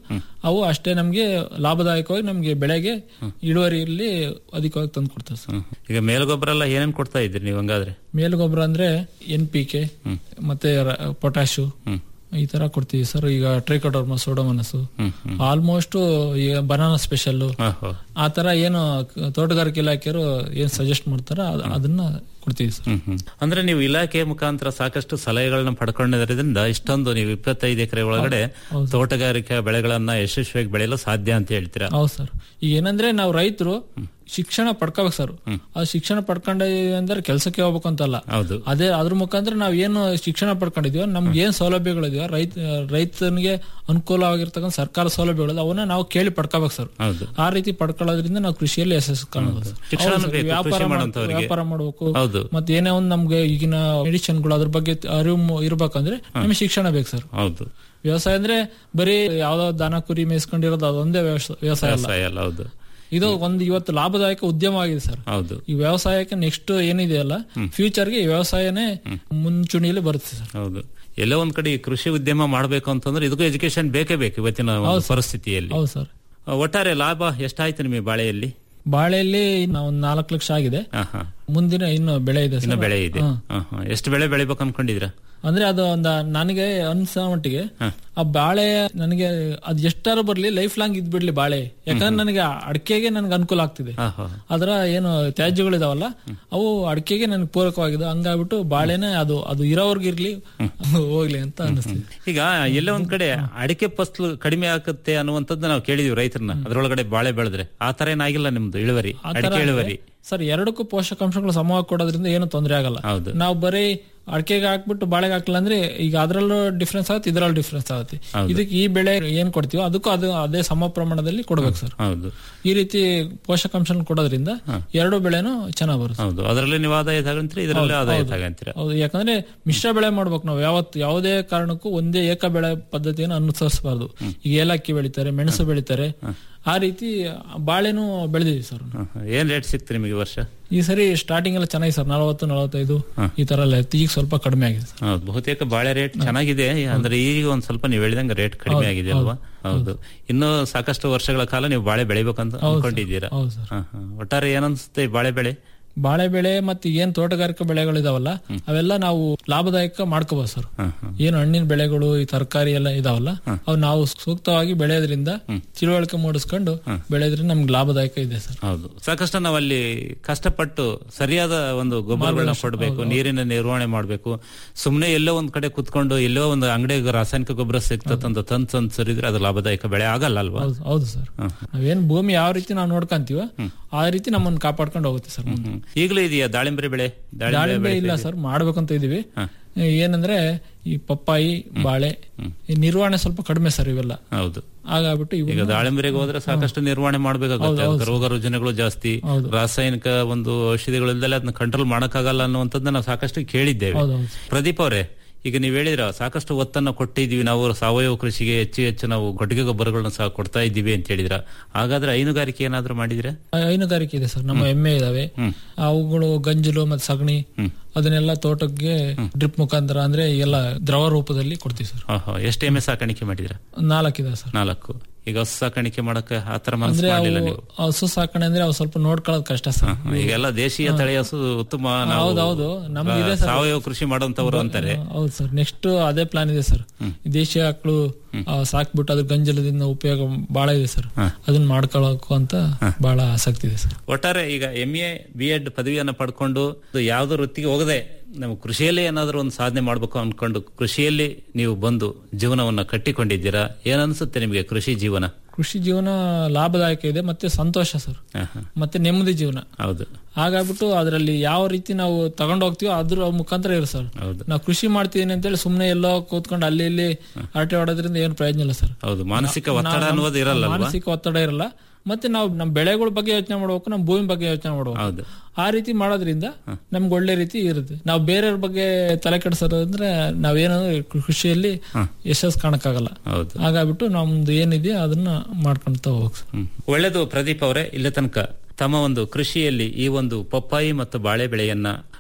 S20: ಅವು ಅಷ್ಟೇ ನಮ್ಗೆ ಲಾಭದಾಯಕವಾಗಿ ನಮ್ಗೆ ಬೆಳೆಗೆ ಇಳುವರಿಯಲ್ಲಿ ಅಧಿಕವಾಗಿ ತಂದು ಕೊಡ್ತದೆ ಸರ್
S11: ಈಗ ಮೇಲ್ಗೊಬ್ಬರ ಎಲ್ಲ ಏನೇನ್ ಕೊಡ್ತಾ ಇದ್ರಿ ನೀವು ಹಂಗಾದ್ರೆ
S20: ಮೇಲುಗೊಬ್ಬರ ಅಂದ್ರೆ ಎನ್ ಪಿ ಕೆ ಮತ್ತೆ ರ- ಪೊಟ್ಯಾಶು ಈ ತರ ಕೊಡ್ತೀವಿ ಸರ್ ಈಗ ಟ್ರೈಕೋಡರ್ಮ ಸೋಡೋಮನಸ್ಸು ಆಲ್ಮೋಸ್ಟ್ ಈಗ ಬನಾನಾ ಸ್ಪೆಷಲ್ ಆ ತರ ಏನು ಕ- ತೋಟಗಾರಿಕೆ ಇಲಾಖೆಯವರು ಏನ್ ಸಜೆಸ್ಟ್ ಮಾಡ್ತಾರ ಅದ್- ಅದನ್ನ ಕೊಡ್ತೀವಿ ಸರ್
S11: ಹ್ಮ್ ಹ್ಮ್. ಅಂದ್ರೆ ನೀವು ಇಲಾಖೆ ಮುಖಾಂತರ ಸಾಕಷ್ಟು ಸಲಹೆಗಳನ್ನ ಪಡ್ಕೊಂಡಿರೋದ್ರಿಂದ ಇಷ್ಟೊಂದು ನೀವು ಇಪ್ಪತ್ತೈದು ಎಕರೆ ಒಳಗಡೆ
S20: ಹೌದು.
S11: ತೋಟಗಾರಿಕಾ ಬೆಳೆಗಳನ್ನ ಯಶಸ್ವಿಯಾಗಿ ಬೆಳೆಯಲು ಸಾಧ್ಯ ಅಂತ ಹೇಳ್ತೀರಾ
S20: ಹೌದು ಸರ್ ಈಗ ಏನಂದ್ರೆ ನಾವು ರೈತರು ಶಿಕ್ಷಣ ಪಡ್ಕೋಬೇಕು ಸರ್ ಆ ಶಿಕ್ಷಣ ಪಡ್ಕೊಂಡಿದೀವಿ ಅಂದ್ರೆ ಕೆಲಸಕ್ಕೆ ಹೋಗ್ಬೇಕು ಅಂತಲ್ಲ
S11: ಹೌದು
S20: ಅದೇ ಅದ್ರ ಮುಖಾಂತರ ನಾವ್ ಏನು ಶಿಕ್ಷಣ ಪಡ್ಕೊಂಡಿದೀವೋ ನಮ್ಗೆ ಏನ್ ಸೌಲಭ್ಯಗಳಿದೆಯೋ ರೈತ ರೈತನಿಗೆ ಅನುಕೂಲವಾಗಿರ್ತಕ್ಕಂಥ ಸರ್ಕಾರ ಸೌಲಭ್ಯಗಳು ಅವನ್ನ ನಾವು ಕೇಳಿ ಪಡ್ಕೋಬೇಕು ಸರ್
S11: ಹೌದು
S20: ಆ ರೀತಿ ಪಡ್ಕೊಳ್ಳೋದ್ರಿಂದ ನಾವು ಕೃಷಿಯಲ್ಲಿ ಯಶಸ್ಸು ಕಾಣಬಹುದು ಸರ್.
S11: ಶಿಕ್ಷಣ
S20: ಹೌದು ಸರ್,
S11: ಬೇಕು
S20: ವ್ಯಾಪಾರ
S11: ಕೃಷಿ
S20: ಮಾಡ್-
S11: ಮಾಡೋಂಥವ್ರಿಗೆ.
S20: ವ್ಯಾಪಾರ ಮಾಡಬೇಕು
S11: ಹೌದು.
S20: ಮತ್ತೆ ಏನೇ ಒಂದು ನಮ್ಗೆ ಈಗಿನ ಮೆಡಿಸಿನ್ಗಳು ಅದ್ರ ಬಗ್ಗೆ ಅರಿವು ಮು- ಇರ್ಬೇಕಂದ್ರೆ ನಮಗೆ ಶಿಕ್ಷಣ ಬೇಕು ಸರ್
S11: ಹೌದು
S20: ವ್ಯವಸಾಯ ಅಂದ್ರೆ ಬರೀ ಯಾವ್ದೋ ದನ ಕುರಿ ಮೇಯಿಸ್ಕೊಂಡಿರೋದು ಅದೊಂದೇ ವ್ಯವಸ- ವ್ಯವಸಾಯ ಅಲ್ಲ
S11: ವ್ಯವಸಾಯ ಅಲ್ಲ ಹೌದು
S20: ಇದು ಒಂದು ಇವತ್ತು ಲಾಭದಾಯಕ ಉದ್ಯಮ ಆಗಿದೆ ಸರ್
S11: ಹೌದು
S20: ಈ ವ್ಯವಸಾಯಕ್ಕೆ ನೆಕ್ಸ್ಟ್ ಏನಿದೆಯಲ್ಲ ಫ್ಯೂಚರ್ಗೆ ಈ ವ್ಯವಸಾಯನೇ ಮುಂಚೂಣಿಯಲ್ಲಿ ಬರುತ್ತೆ ಸರ್
S11: ಹೌದು ಎಲ್ಲೋ ಒಂದ್ ಕಡೆ ಈ ಕೃಷಿ ಉದ್ಯಮ ಮಾಡ್ಬೇಕು ಅಂತಂದ್ರೆ ಇದಕ್ಕೂ ಎಜುಕೇಶನ್ ಬೇಕೇ ಬೇಕು ಇವತ್ತಿನ ಒಂದು
S20: ಹೌದು ಸರ್.
S11: ಪರಿಸ್ಥಿತಿಯಲ್ಲಿ
S20: ಹೌದು ಸರ್
S11: ಆ, ಒಟ್ಟಾರೆ ಲಾಭ ಎಷ್ಟಾಯ್ತು ನಿಮಗೆ ಬಾಳೆಯಲ್ಲಿ
S20: ಬಾಳೆಯಲ್ಲಿ ಇನ್ನು ಒಂದ್ ನಾಲ್ಕು ಲಕ್ಷ ಆಗಿದೆ
S11: ಹಾ, ಹಾ.
S20: ಮುಂದಿನ ಇನ್ನು ಬೆಳೆ ಇದೆ
S11: ಇನ್ನು
S20: ಸರ್
S11: ಬೆಳೆ ಇದೆ
S20: ಹಾ.
S11: ಹಾ, ಹಾ. ಎಷ್ಟು ಬೆಳೆ ಬೆಳಿಬೇಕು ಅನ್ಕೊಂಡಿದ್ದೀರಾ
S20: ಅಂದ್ರೆ ಅದು ಒಂದ ನನಗೆ ಅನ್ಸೋ ಮಟ್ಟಿಗೆ ಆ ಬಾಳೆ ನನಗೆ ಅದ್ ಎಷ್ಟಾರು ಬರ್ಲಿ ಲೈಫ್ ಲಾಂಗ್ ಇದ್ ಬಿಡ್ಲಿ ಬಾಳೆ ಯಾಕಂದ್ರೆ ನನಗೆ ಅಡಿಕೆಗೆ ನನಗೆ ಅನುಕೂಲ ಆಗ್ತಿದೆ
S11: ಹಾ, ಹಾ.
S20: ಅದರ ಏನು ತ್ಯಾಜ್ಯಗಳಿದಾವಲ್ಲ ಅವು ಅಡಿಕೆಗೆ ನನಗೆ ಪೂರಕವಾಗಿದೆ ಹಂಗಾಗ್ಬಿಟ್ಟು ಬಾಳೆನೆ ಅದು ಅದು ಇರೋವರ್ಗೆ ಇರ್ಲಿ ಹೋಗ್ಲಿ ಅಂತ ಅನಿಸ್ತಿದೆ
S11: ಈಗ ಎಲ್ಲೋ ಒಂದ್ ಕಡೆ ಅಡಿಕೆ ಫಸಲು ಕಡಿಮೆ ಆಗುತ್ತೆ ಅನ್ನುವಂಥದ್ದು ನಾವು ಕೇಳಿದೀವಿ ರೈತರನ್ನ ಅದ್ರೊಳಗಡೆ ಬಾಳೆ ಬೆಳೆದ್ರೆ ಆ ತರ ಏನಾಗಿಲ್ಲ ನಿಮ್ದು ಇಳುವರಿ
S20: ಆ ತರ
S11: ಅಡಿಕೆ ಇಳುವರಿ
S20: ಸರ್ ಎರಡಕ್ಕೂ ಪೋಷಕಾಂಶಗಳು ಸಮವಾಗಿ ಕೊಡೋದ್ರಿಂದ ಏನು ತೊಂದರೆ ಆಗಲ್ಲ
S11: ಹೌದು.
S20: ನಾವು ಬರೀ ಅಡಿಕೆಗೆ ಹಾಕ್ಬಿಟ್ಟು ಬಾಳೆಗೆ ಹಾಕಲ್ಲ ಅಂದ್ರೆ ಈಗ ಅದ್ರಲ್ಲೂ ಡಿಫ್ರೆನ್ಸ್ ಆಗುತ್ತೆ ಇದ್ರಲ್ಲೂ ಡಿಫ್ರೆನ್ಸ್ ಆಗುತ್ತೆ
S11: ಹೌದು.
S20: ಇದಕ್ಕೆ ಈ ಬೆಳೆ ಏನ್ ಕೊಡ್ತೀವೋ ಅದಕ್ಕೂ ಅದು ಅದೇ ಸಮ ಪ್ರಮಾಣದಲ್ಲಿ ಕೊಡ್ಬೇಕು ಸರ್
S11: ಹೌದು
S20: ಈ ರೀತಿ ಪೋಷಕಾಂಶ ಕೊಡೋದ್ರಿಂದ ಎರಡು ಬೆಳೆನೂ ಚೆನ್ನಾಗಿ ಬರುತ್ತೆ
S11: ಹೌದು ಅದರಲ್ಲಿ ನೀವು ಆದಾಯ ತಗೊಂತೀರಿ ಇದರಲ್ಲಿ
S20: ಹೌದು,
S11: ಆದಾಯ
S20: ಹೌದು.
S11: ತಗೊಂತೀರಾ
S20: ಹೌದು ಯಾಕಂದ್ರೆ ಮಿಶ್ರ ಬೆಳೆ ಮಾಡ್ಬೇಕು ನಾವು ಯಾವತ್ತು ಯಾವುದೇ ಕಾರಣಕ್ಕೂ ಒಂದೇ ಏಕ ಬೆಳೆ ಪದ್ಧತಿಯನ್ನು ಅನುಸರಿಸಬಾರ್ದು ಈಗ ಏಲಕ್ಕಿ ಬೆಳಿತಾರೆ ಮೆಣಸು ಬೆಳಿತಾರೆ ಆ ರೀತಿ ಬಾಳೆನೂ ಬೆಳೆದಿವಿ ಸರ್
S11: ಹಾ, ಹಾ. ಏನ್ ರೇಟ್ ಸಿಕ್ತು ನಿಮಗೆ ಈ ವರ್ಷ
S20: ಈ ಸರಿ ಸ್ಟಾರ್ಟಿಂಗ್ ಎಲ್ಲ ಚೆನ್ನಾಗಿ ಸರ್ ನಲವತ್ತು ನಲವತ್ತೈದು ಈ ತರ ಎಲ್ಲ ಇತ್ತು ಈಗ ಸ್ವಲ್ಪ ಕಡಿಮೆ ಆಗಿದೆ ಸರ್
S11: ಹೌದು ಬಹುತೇಕ ಬಾಳೆ ರೇಟ್ ಚೆನ್ನಾಗಿದೆ ಅಂದ್ರೆ ಈಗ ಒಂದ್ ಸ್ವಲ್ಪ ನೀವು ಹೇಳಿದಂಗೆ ರೇಟ್ ಕಡಿಮೆ
S20: ಹೌದು,
S11: ಆಗಿದೆ ಅಲ್ವಾ ಹೌದು ಇನ್ನು ಸಾಕಷ್ಟು ವರ್ಷಗಳ ಕಾಲ ನೀವು ಬಾಳೆ ಬೆಳಿಬೇಕಂತ
S20: ಹೌದು ಸರ್.
S11: ಅನ್ಕೊಂಡಿದ್ದೀರಾ
S20: ಹೌದು ಸರ್.
S11: ಹಾ, ಹಾ. ಒಟ್ಟಾರೆ ಏನನ್ಸುತ್ತೆ ಈ ಬಾಳೆ ಬೆಳೆ
S20: ಬಾಳೆ ಬೆಳೆ ಮತ್ತೆ ಏನ್ ತೋಟಗಾರಿಕಾ ಬೆಳೆಗಳಿದಾವಲ್ಲ ಅವೆಲ್ಲ ನಾವು ಲಾಭದಾಯಕ ಮಾಡ್ಕೋಬಹುದು ಸರ್ ಏನು ಹಣ್ಣಿನ ಬೆಳೆಗಳು ಈ ತರಕಾರಿ ಎಲ್ಲ ಇದಾವಲ್ಲ ಅವು ನಾವು ಸೂಕ್ತವಾಗಿ ಬೆಳೆಯೋದ್ರಿಂದ ತಿಳುವಳಿಕೆ ಮೂಡಿಸ್ಕೊಂಡು ಬೆಳೆಯೋದ್ರಿಂದ ನಮ್ಗೆ ಲಾಭದಾಯಕ ಇದೆ ಸರ್
S11: ಹೌದು ಸಾಕಷ್ಟು ನಾವು ಅಲ್ಲಿ ಕಷ್ಟಪಟ್ಟು ಸರಿಯಾದ ಒಂದು ಗೊಬ್ಬರಗಳನ್ನ
S20: ಮಾರ್ಗದರ್ಶನ,
S11: ಕೊಡಬೇಕು
S20: ಹೌದು,
S11: ನೀರಿನ ನಿರ್ವಹಣೆ ಮಾಡಬೇಕು ಸುಮ್ಮನೆ ಎಲ್ಲೋ ಒಂದ್ ಕಡೆ ಕುತ್ಕೊಂಡು ಎಲ್ಲೋ ಒಂದು ಅಂಗಡಿಗೆ ರಾಸಾಯನಿಕ ಗೊಬ್ಬರ ಸಿಗ್ತದಂತ ತಂದ್ ತಂದ್ ಸರಿದ್ರೆ ಅದು ಲಾಭದಾಯಕ ಬೆಳೆ ಆಗಲ್ಲ ಅಲ್ವಾ
S20: ಹೌದು ಹೌದು ಸರ್ ನಾವೇನ್ ಭೂಮಿ ಯಾವ ರೀತಿ ನಾವು ನೋಡ್ಕಂತೀವ ಆ ರೀತಿ ನಮ್ಮನ್ನ ಕಾಪಾಡ್ಕೊಂಡು ಹೋಗುತ್ತೆ ಸರ್ ಮುಂದೆ.
S11: ಈಗಲೂ ಇದೆಯಾ ದಾಳಿಂಬರಿ ಬೆಳೆ
S20: ದಾಳಿಂಬೆ
S11: ಬೆಳೀತಾ
S20: ಇಲ್ಲ
S11: ಇದೆಯಾ?
S20: ಸರ್ ಮಾಡ್ಬೇಕಂತ ಇದೀವಿ ಏನಂದ್ರೆ ಈ ಪಪ್ಪಾಯಿ ಬಾಳೆ ಈ ನಿರ್ವಹಣೆ ಸ್ವಲ್ಪ ಕಡಿಮೆ ಸರ್ ಇವೆಲ್ಲ
S11: ಹೌದು
S20: ಹಾಗಾಗ್ಬಿಟ್ಟು
S11: ಈಗ
S20: ಇವನ್ನ-
S11: ದಾಳಿಂಬರಿಗೆ ಹೋದ್ರೆ ಸಾಕಷ್ಟು ನಿರ್ವಹಣೆ
S20: ಹೌದು,
S11: ಮಾಡಬೇಕಾಗುತ್ತೆ
S20: ಹೌದು
S11: ಅದಕ್ಕೆ ರೋಗ ರುಜಿನಗಳು ಜಾಸ್ತಿ
S20: ಹೌದು.
S11: ರಾಸಾಯನಿಕ ಒಂದು ಔಷಧಿಗಳಿಂದಲೇ ಅದನ್ನ ಕಂಟ್ರೋಲ್ ಮಾಡಕ್ಕಾಗಲ್ಲ ಅನ್ನುವಂಥದ್ದನ್ನ ನಾವು ಸಾಕಷ್ಟು ಕೇಳಿದ್ದೇವೆ
S20: ಹೌದು, ಹೌದು.
S11: ಪ್ರದೀಪ್ ಅವರೇ ಈಗ ನೀವು ಹೇಳಿದ್ರ ಸಾಕಷ್ಟು ಒತ್ತನ್ನ ಕೊಟ್ಟಿದೀವಿ ನಾವು ಸಾವಯವ ಕೃಷಿಗೆ ಹೆಚ್ಚು ಹೆಚ್ಚು ನಾವು ಕೊಟ್ಟಿಗೆ ಗೊಬ್ಬರಗಳನ್ನ ಸಹ ಕೊಡ್ತಾ ಇದ್ದೀವಿ ಅಂತ ಹೇಳಿದ್ರ ಹಾಗಾದ್ರೆ ಹೈನುಗಾರಿಕೆ ಏನಾದ್ರೂ ಮಾಡಿದ್ರೆ
S20: ಹೈನುಗಾರಿಕೆ ಇದೆ ಸರ್ ನಮ್ಮ ಎಮ್ಮೆ ಇದಾವೆ ಅವುಗಳು ಗಂಜಲು ಮತ್ತೆ ಸಗಣಿ ಅದನ್ನೆಲ್ಲ ತೋಟಕ್ಕೆ ಡ್ರಿಪ್ ಮುಖಾಂತರ ಅಂದ್ರೆ ಎಲ್ಲ ದ್ರವ ರೂಪದಲ್ಲಿ ಕೊಡ್ತೀವಿ ಸರ್
S11: ಎಷ್ಟು ಎಮ್ಮೆ ಸಾಕಾಣಿಕೆ ಮಾಡಿದ್ರ
S20: ನಾಲ್ಕಿದೆ ಸರ್
S11: ನಾಲ್ಕು ಈಗ ಹಸು ಸಾಕಾಣಿಕೆ ಮಾಡಕ್ಕೆ ಆತರ ಮನಸ್ಸು
S20: ಅಂದ್ರೆ
S11: ಮಾಡಲಿಲ್ಲ
S20: ಅವು
S11: ನೀವು
S20: ಹಸು ಸಾಕಣೆ ಅಂದ್ರೆ ಅವು ಸ್ವಲ್ಪ ನೋಡ್ಕೊಳ್ಳೋದು ಕಷ್ಟ ಸರ್
S11: ಈಗೆಲ್ಲ ದೇಶೀಯ ತಳಿ ಹಸು ಉತ್ತಮ ನಾವು
S20: ಹೌದೌದು ನಮ್ಗಿದೆ ಸರ್
S11: ಸಾವಯವ ಕೃಷಿ ಮಾಡುವಂತವ್ರು ಅಂತಾರೆ
S20: ಹೌದು ಸರ್ ನೆಕ್ಸ್ಟ್ ಅದೇ ಪ್ಲಾನ್ ಇದೆ ಸರ್ ದೇಶೀಯ ಆಕಳು ಆ, ಸಾಕ್ಬಿಟ್ಟು ಅದ್ರ ಗಂಜಲದಿಂದ ಉಪಯೋಗ ಬಹಳ ಇದೆ ಸರ್ ಅದನ್ನ ಮಾಡ್ಕೊಳ್ಳೋಕು ಅಂತ ಬಹಳ ಆಸಕ್ತಿ ಇದೆ ಸರ್
S11: ಒಟ್ಟಾರೆ ಈಗ ಎಂ ಎ ಬಿ ಎಡ್ ಪದವಿಯನ್ನ ಪಡ್ಕೊಂಡು ಯಾವ್ದೋ ವೃತ್ತಿಗೆ ಹೋಗದೆ ನಾವು ಕೃಷಿಯಲ್ಲೇ ಏನಾದರೂ ಒಂದು ಸಾಧನೆ ಮಾಡ್ಬೇಕು ಅನ್ಕೊಂಡು ಕೃಷಿಯಲ್ಲಿ ನೀವು ಬಂದು ಜೀವನವನ್ನ ಕಟ್ಟಿಕೊಂಡಿದ್ದೀರಾ ಏನನ್ಸುತ್ತೆ ನಿಮಗೆ ಕೃಷಿ ಜೀವನ
S20: ಕೃಷಿ ಜೀವನ ಲಾಭದಾಯಕ ಇದೆ ಮತ್ತೆ ಸಂತೋಷ ಸರ್
S11: ಆಹಾ.
S20: ಮತ್ತೆ ನೆಮ್ಮದಿ ಜೀವನ
S11: ಹೌದು
S20: ಹಾಗಾಗ್ಬಿಟ್ಟು ಅದರಲ್ಲಿ ಯಾವ ರೀತಿ ನಾವು ತಗೊಂಡು ಹೋಗ್ತೀವೋ ಅದ್ರ ಮುಖಾಂತರ ಇರೋ ಸರ್
S11: ಹೌದು
S20: ನಾವು ಕೃಷಿ ಮಾಡ್ತೀವಿ ಅಂತೇಳಿ ಸುಮ್ನೆ ಎಲ್ಲೋ ಕೂತ್ಕೊಂಡು ಅಲ್ಲಿ ಇಲ್ಲಿ ಹರಟೆ ಹೊಡೋದ್ರಿಂದ ಏನು ಪ್ರಯೋಜನ ಇಲ್ಲ ಸರ್
S11: ಹೌದು ಮಾನಸಿಕ
S20: ನಾ-
S11: ಒತ್ತಡ
S20: ನಾ-
S11: ಅನ್ನೋದು ಇರಲ್ಲ ಅಲ್ವಾ?
S20: ಮಾನಸಿಕ ಒತ್ತಡ ಇರಲ್ಲ ಮತ್ತೆ ನಾವು ನಮ್ಮ ಬೆಳೆಗಳ ಬಗ್ಗೆ ಯೋಚನೆ ಮಾಡ್ಬೇಕು ನಮ್ಮ ಭೂಮಿ ಬಗ್ಗೆ ಯೋಚನೆ ಮಾಡ್ಬೇಕು
S11: ಹೌದು
S20: ಆ ರೀತಿ ಮಾಡೋದ್ರಿಂದ ನಮ್ಗೆ ಒಳ್ಳೆ ರೀತಿ ಇರುತ್ತೆ ನಾವು ಬೇರೆಯವ್ರ ಬಗ್ಗೆ ತಲೆ ಕೆಡಿಸೋದಂದ್ರೆ ನಾವೇನು ಕೃಷಿಯಲ್ಲಿ ಯಶಸ್ಸು ಕಾಣಕ್ಕಾಗಲ್ಲ
S11: ಹೌದು
S20: ಹಾಗಾಗ್ಬಿಟ್ಟು ನಮ್ದು ಏನಿದೆಯೋ ಅದನ್ನ ಮಾಡ್ಕೊಂತ ಹೋಗ್ ಸರ್
S11: ಹ್ಮ್. ಒಳ್ಳೆದು ಪ್ರದೀಪ್ ಅವರೇ ಇಲ್ಲಿ ತನಕ ತಮ್ಮ ಒಂದು ಕೃಷಿಯಲ್ಲಿ ಈ ಒಂದು ಪಪ್ಪಾಯಿ ಮತ್ತು ಬಾಳೆ ಬೆಳೆಯನ್ನ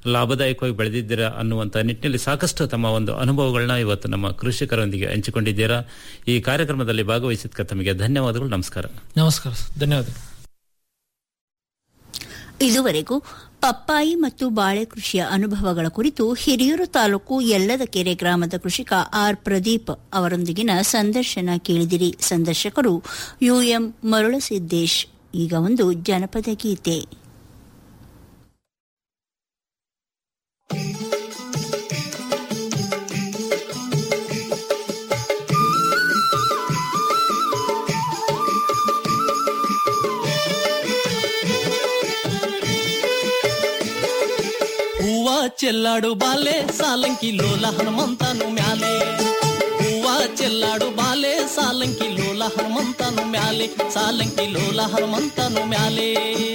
S22: ಲಾಭದಾಯಕವಾಗಿ ಬೆಳೆದಿದ್ದೀರಾ ಅನ್ನುವಂತ ನಿಟ್ಟಿನಲ್ಲಿ ಸಾಕಷ್ಟು ತಮ್ಮ ಒಂದು ಅನುಭವಗಳನ್ನ ಇವತ್ತು ನಮ್ಮ ಕೃಷಿಕರೊಂದಿಗೆ ಹಂಚಿಕೊಂಡಿದ್ದೀರಾ ಈ ಕಾರ್ಯಕ್ರಮದಲ್ಲಿ ಭಾಗವಹಿಸಿದ್ದಕ್ಕೆ ತಮಗೆ ಧನ್ಯವಾದಗಳು ನಮಸ್ಕಾರ
S20: ನಮಸ್ಕಾರ ಸರ್. ಧನ್ಯವಾದ
S9: ಇದುವರೆಗೂ ಪಪ್ಪಾಯಿ ಮತ್ತು ಬಾಳೆ ಕೃಷಿಯ ಅನುಭವಗಳ ಕುರಿತು ಹಿರಿಯೂರು ತಾಲೂಕು ಯಲ್ಲದಕೆರೆ ಗ್ರಾಮದ ಕೃಷಿಕ ಆರ್ ಪ್ರದೀಪ್ ಅವರೊಂದಿಗಿನ ಸಂದರ್ಶನ ಕೇಳಿದಿರಿ ಸಂದರ್ಶಕರು ಯುಎಂ ಮರುಳಸಿದ್ದೇಶ್ ಈಗ ಒಂದು ಜನಪದ ಗೀತೆ
S1: ಹೂವ ಚೆಲ್ಲಾಡು ಬಾಲೆ ಸಾಲಂಕಿ ಲೋಲ ಹನುಮಂತನು ಮ್ಯಾಲೆ ಹೂವ ಚೆಲ್ಲಾಡು ಬಾಲೆ ಸಾಲಂಕಿ ಲೋಲ ಹನುಮಂತನು ಮ್ಯಾಲೆ ಸಾಲಂಕಿ ಲೋಲ ಹನುಮಂತನು ಮ್ಯಾಲೆ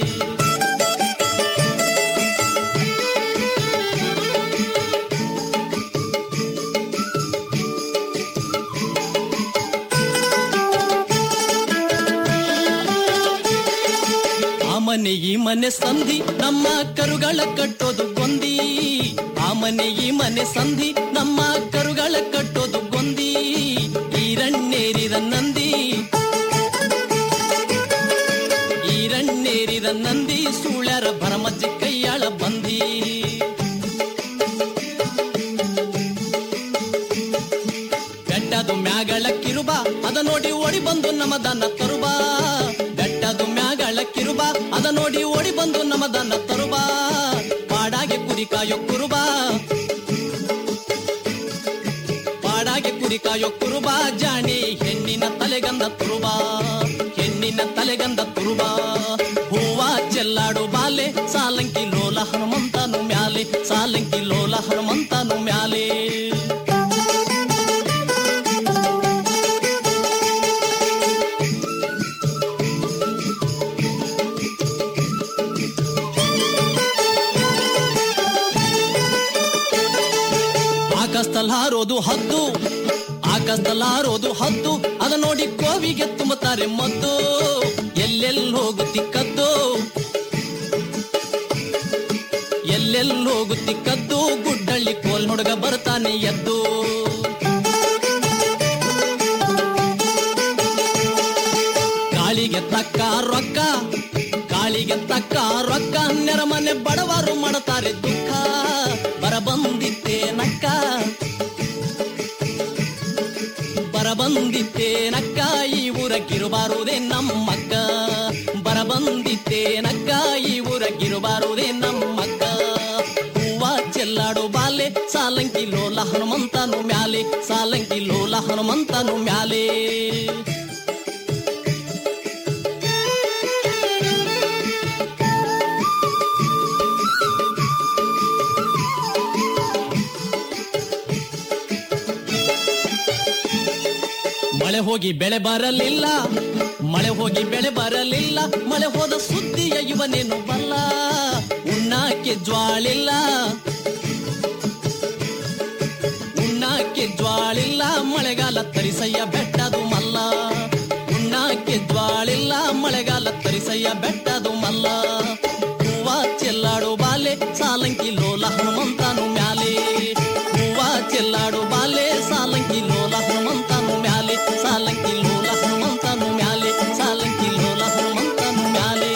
S1: ಆ ಮನೆ ಈ ಮನೆ ಸಂಧಿ ನಮ್ಮ ಕರುಗಳ ಕಟ್ಟೋದು ಗೊಂದಿ ಆ ಮನೆ ಈ ಮನೆ ಸಂಧಿ ನಮ್ಮ ಕರುಗಳ ಕಟ್ಟೋದು ಗೊಂದಿ ಈರಣ್ಣೇರಿದ ನಂದಿ ಈರಣ್ಣೇರಿದ ನಂದಿ ಸುಳ್ಯರ ಭರಮಜ್ಜಿ ಕೈಯಾಳ ಬಂದಿ ಬೆಟ್ಟದು ಮ್ಯಾಗಳ ಕಿರುಬ ಅದ ನೋಡಿ ಓಡಿ ಬಂದು ನಮದನ್ನ ತರುಬ ಬೆಟ್ಟದು ಮ್ಯಾಗಳ ಕಿರುಬ ಅದ ನೋಡಿ ಓಡಿ ಬಂದು ನಮದನ್ನ ತರುಬ ಪಾಡಾಗೆ ಕುರಿ ಕಾಯೋ ಕುರುಬ ಪಾಡಾಗೆ ಕುರಿ ಕಾಯೋ ಕುರುಬ ಜಾಣಿ ಹೆಣ್ಣಿನ ತಲೆಗಂದ ತುರುಬ ಹೆಣ್ಣಿನ ತಲೆಗಂದ ತುರುಬ ಹೂವ ಚೆಲ್ಲಾಡು ಬಾಲೆ ಸಾಲಂಕಿ ಲೋಲ ಹನುಮಂತನು ಮ್ಯಾಲೆ ಸಾಲಂಕಿ ಲೋಲ ಹನುಮಂತನು ಮ್ಯಾಲೆ ಆಕಾಶದಲ್ಲಿ ಹಾರೋದು ಹದ್ದು ಆಕಾಶದಲ್ಲಿ ಹಾರೋದು ಹದ್ದು ಅದ ನೋಡಿ ಕೋವಿಗೆ ತುಂಬುತ್ತಾರೆ ಮದ್ದು ಎಲ್ಲೆಲ್ಲಿ ಹೋಗುತ್ತಿ ಕದ್ದು ಎಲ್ಲೆಲ್ಲಿ ಹೋಗುತ್ತಿ ಕದ್ದು ಗುಡ್ಡಳ್ಳಿ ಕೋಲ್ ಹುಡುಗ ಬರ್ತಾನೆ ಎದ್ದು ಗಾಳಿಗೆ ತಕ್ಕ ರೊಕ್ಕ ಗಾಳಿಗೆ ತಕ್ಕ ರೊಕ್ಕ ನೆರಮನೆ ಬಡವರು ಮಾಡುತ್ತಾರೆ ದುಃಖ ಬರಬಂದಿತ್ತೆ ನಕ್ಕ ಬರಬಂದಿತ್ತೆ ನಕ್ಕ ಈ ಊರ ಕಿರುಬಾರುದೇ ನಮ್ಮಕ್ಕ ಬರಬಂದಿತ್ತೆ ನಕ್ಕ ಈ ಊರ ಕಿರುಬಾರುದೇ ನಮ್ಮಕ್ಕ ಹೂವ ಚೆಲ್ಲಾಡು ಬಾಲೆ ಸಾಲಂಕಿ ಲೋಲ ಹನುಮಂತನು ಮ್ಯಾಲೆ ಸಾಲಂಕಿ ಲೋಲ ಹನುಮಂತನು ಮ್ಯಾಲೆ ಮಳೆ ಹೋಗಿ ಬೆಳೆ ಬರಲಿಲ್ಲ ಮಳೆ ಹೋಗಿ ಬೆಳೆ ಬರಲಿಲ್ಲ ಮಳೆ ಹೋದ ಸುದ್ದಿಯ ಇವನೇನು ಬಲ್ಲ ಉಣ್ಣಾಕೆ ಜ್ವಾಳಿಲ್ಲ ಉಣ್ಣಾಕೆ ಜ್ವಾಳಿಲ್ಲ ಮಳೆಗಾಲ ತರಿಸಯ್ಯ ಬೆಟ್ಟದು ಮಲ್ಲ ಉಣ್ಣಾಕೆ ಜ್ವಾಳಿಲ್ಲ ಮಳೆಗಾಲ ತರಿಸಯ್ಯ ಬೆಟ್ಟದು ಮಲ್ಲ ಹೂವ ಚೆಲ್ಲಾಡು ಬಾಲೆ ಸಾಲಂಕಿ ಲೋಲ ಹನುಮಂತನು ಮ್ಯಾಲೆ ಹೂವ ಚೆಲ್ಲಾಡು ಬಾಲೆ ಸಾಲಂಕಿ ಲೋಲ ಹನುಮಂತನು ಮ್ಯಾಲೆ ಸಾಲಂಕಿ ಲೋಲ ಹನುಮಂತನು ಮ್ಯಾಲೆ ಸಾಲಂಕಿ ಲೋಲ ಹನುಮಂತನು ಮ್ಯಾಲೆ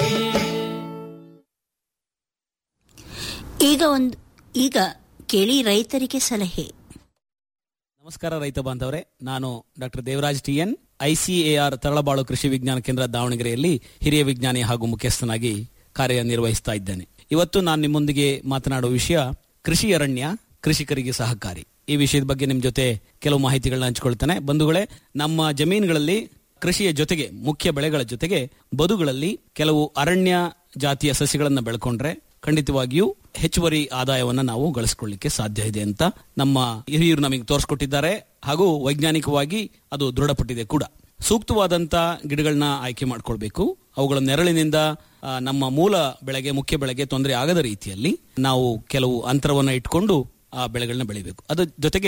S9: ಈಗ ಒಂದು ಈಗ ಕೇಳಿ ರೈತರಿಗೆ ಸಲಹೆ
S2: ನಮಸ್ಕಾರ ರೈತ ಬಾಂಧವರೇ ನಾನು doctor Devaraj T N ICAR Taralabalu ಕೃಷಿ ವಿಜ್ಞಾನ ಕೇಂದ್ರ ದಾವಣಗೆರೆಯಲ್ಲಿ ಹಿರಿಯ ವಿಜ್ಞಾನಿ ಹಾಗೂ ಮುಖ್ಯಸ್ಥನಾಗಿ ಕಾರ್ಯನಿರ್ವಹಿಸ್ತಾ ಇದ್ದೇನೆ ಇವತ್ತು ನಾನು ನಿಮ್ಮೊಂದಿಗೆ ಮಾತನಾಡುವ ವಿಷಯ ಕೃಷಿ ಅರಣ್ಯ ಕೃಷಿಕರಿಗೆ ಸಹಕಾರಿ ಈ ವಿಷಯದ ಬಗ್ಗೆ ನಿಮ್ ಜೊತೆ ಕೆಲವು ಮಾಹಿತಿಗಳನ್ನ ಹಂಚಿಕೊಳ್ತೇನೆ ಬಂಧುಗಳೇ ನಮ್ಮ ಜಮೀನುಗಳಲ್ಲಿ ಕೃಷಿಯ ಜೊತೆಗೆ ಮುಖ್ಯ ಬೆಳೆಗಳ ಜೊತೆಗೆ ಬದುಗಳಲ್ಲಿ ಕೆಲವು ಅರಣ್ಯ ಜಾತಿಯ ಸಸ್ಯಗಳನ್ನ ಬೆಳ್ಕೊಂಡ್ರೆ ಖಂಡಿತವಾಗಿಯೂ ಹೆಚ್ಚುವರಿ ಆದಾಯವನ್ನ ನಾವು ಗಳಿಸ್ಕೊಳ್ಳಿಕ್ಕೆ ಸಾಧ್ಯ ಇದೆ ಅಂತ ನಮ್ಮ ಹಿರಿಯರು ನಮಗೆ ತೋರಿಸ್ಕೊಟ್ಟಿದ್ದಾರೆ ಹಾಗೂ ವೈಜ್ಞಾನಿಕವಾಗಿ ಅದು ದೃಢಪಟ್ಟಿದೆ ಕೂಡ ಸೂಕ್ತವಾದಂತ ಗಿಡಗಳನ್ನ ಆಯ್ಕೆ ಮಾಡ್ಕೊಳ್ಬೇಕು ಅವುಗಳ ನೆರಳಿನಿಂದ ಆ, ನಮ್ಮ ಮೂಲ ಬೆಳೆಗೆ ಮುಖ್ಯ ಬೆಳೆಗೆ ತೊಂದರೆ ಆಗದ ರೀತಿಯಲ್ಲಿ ನಾವು ಕೆಲವು ಅಂತರವನ್ನ ಇಟ್ಕೊಂಡು ಆ ಬೆಳೆಗಳನ್ನ ಬೆಳಿಬೇಕು ಅದ್ರ ಜೊತೆಗೆ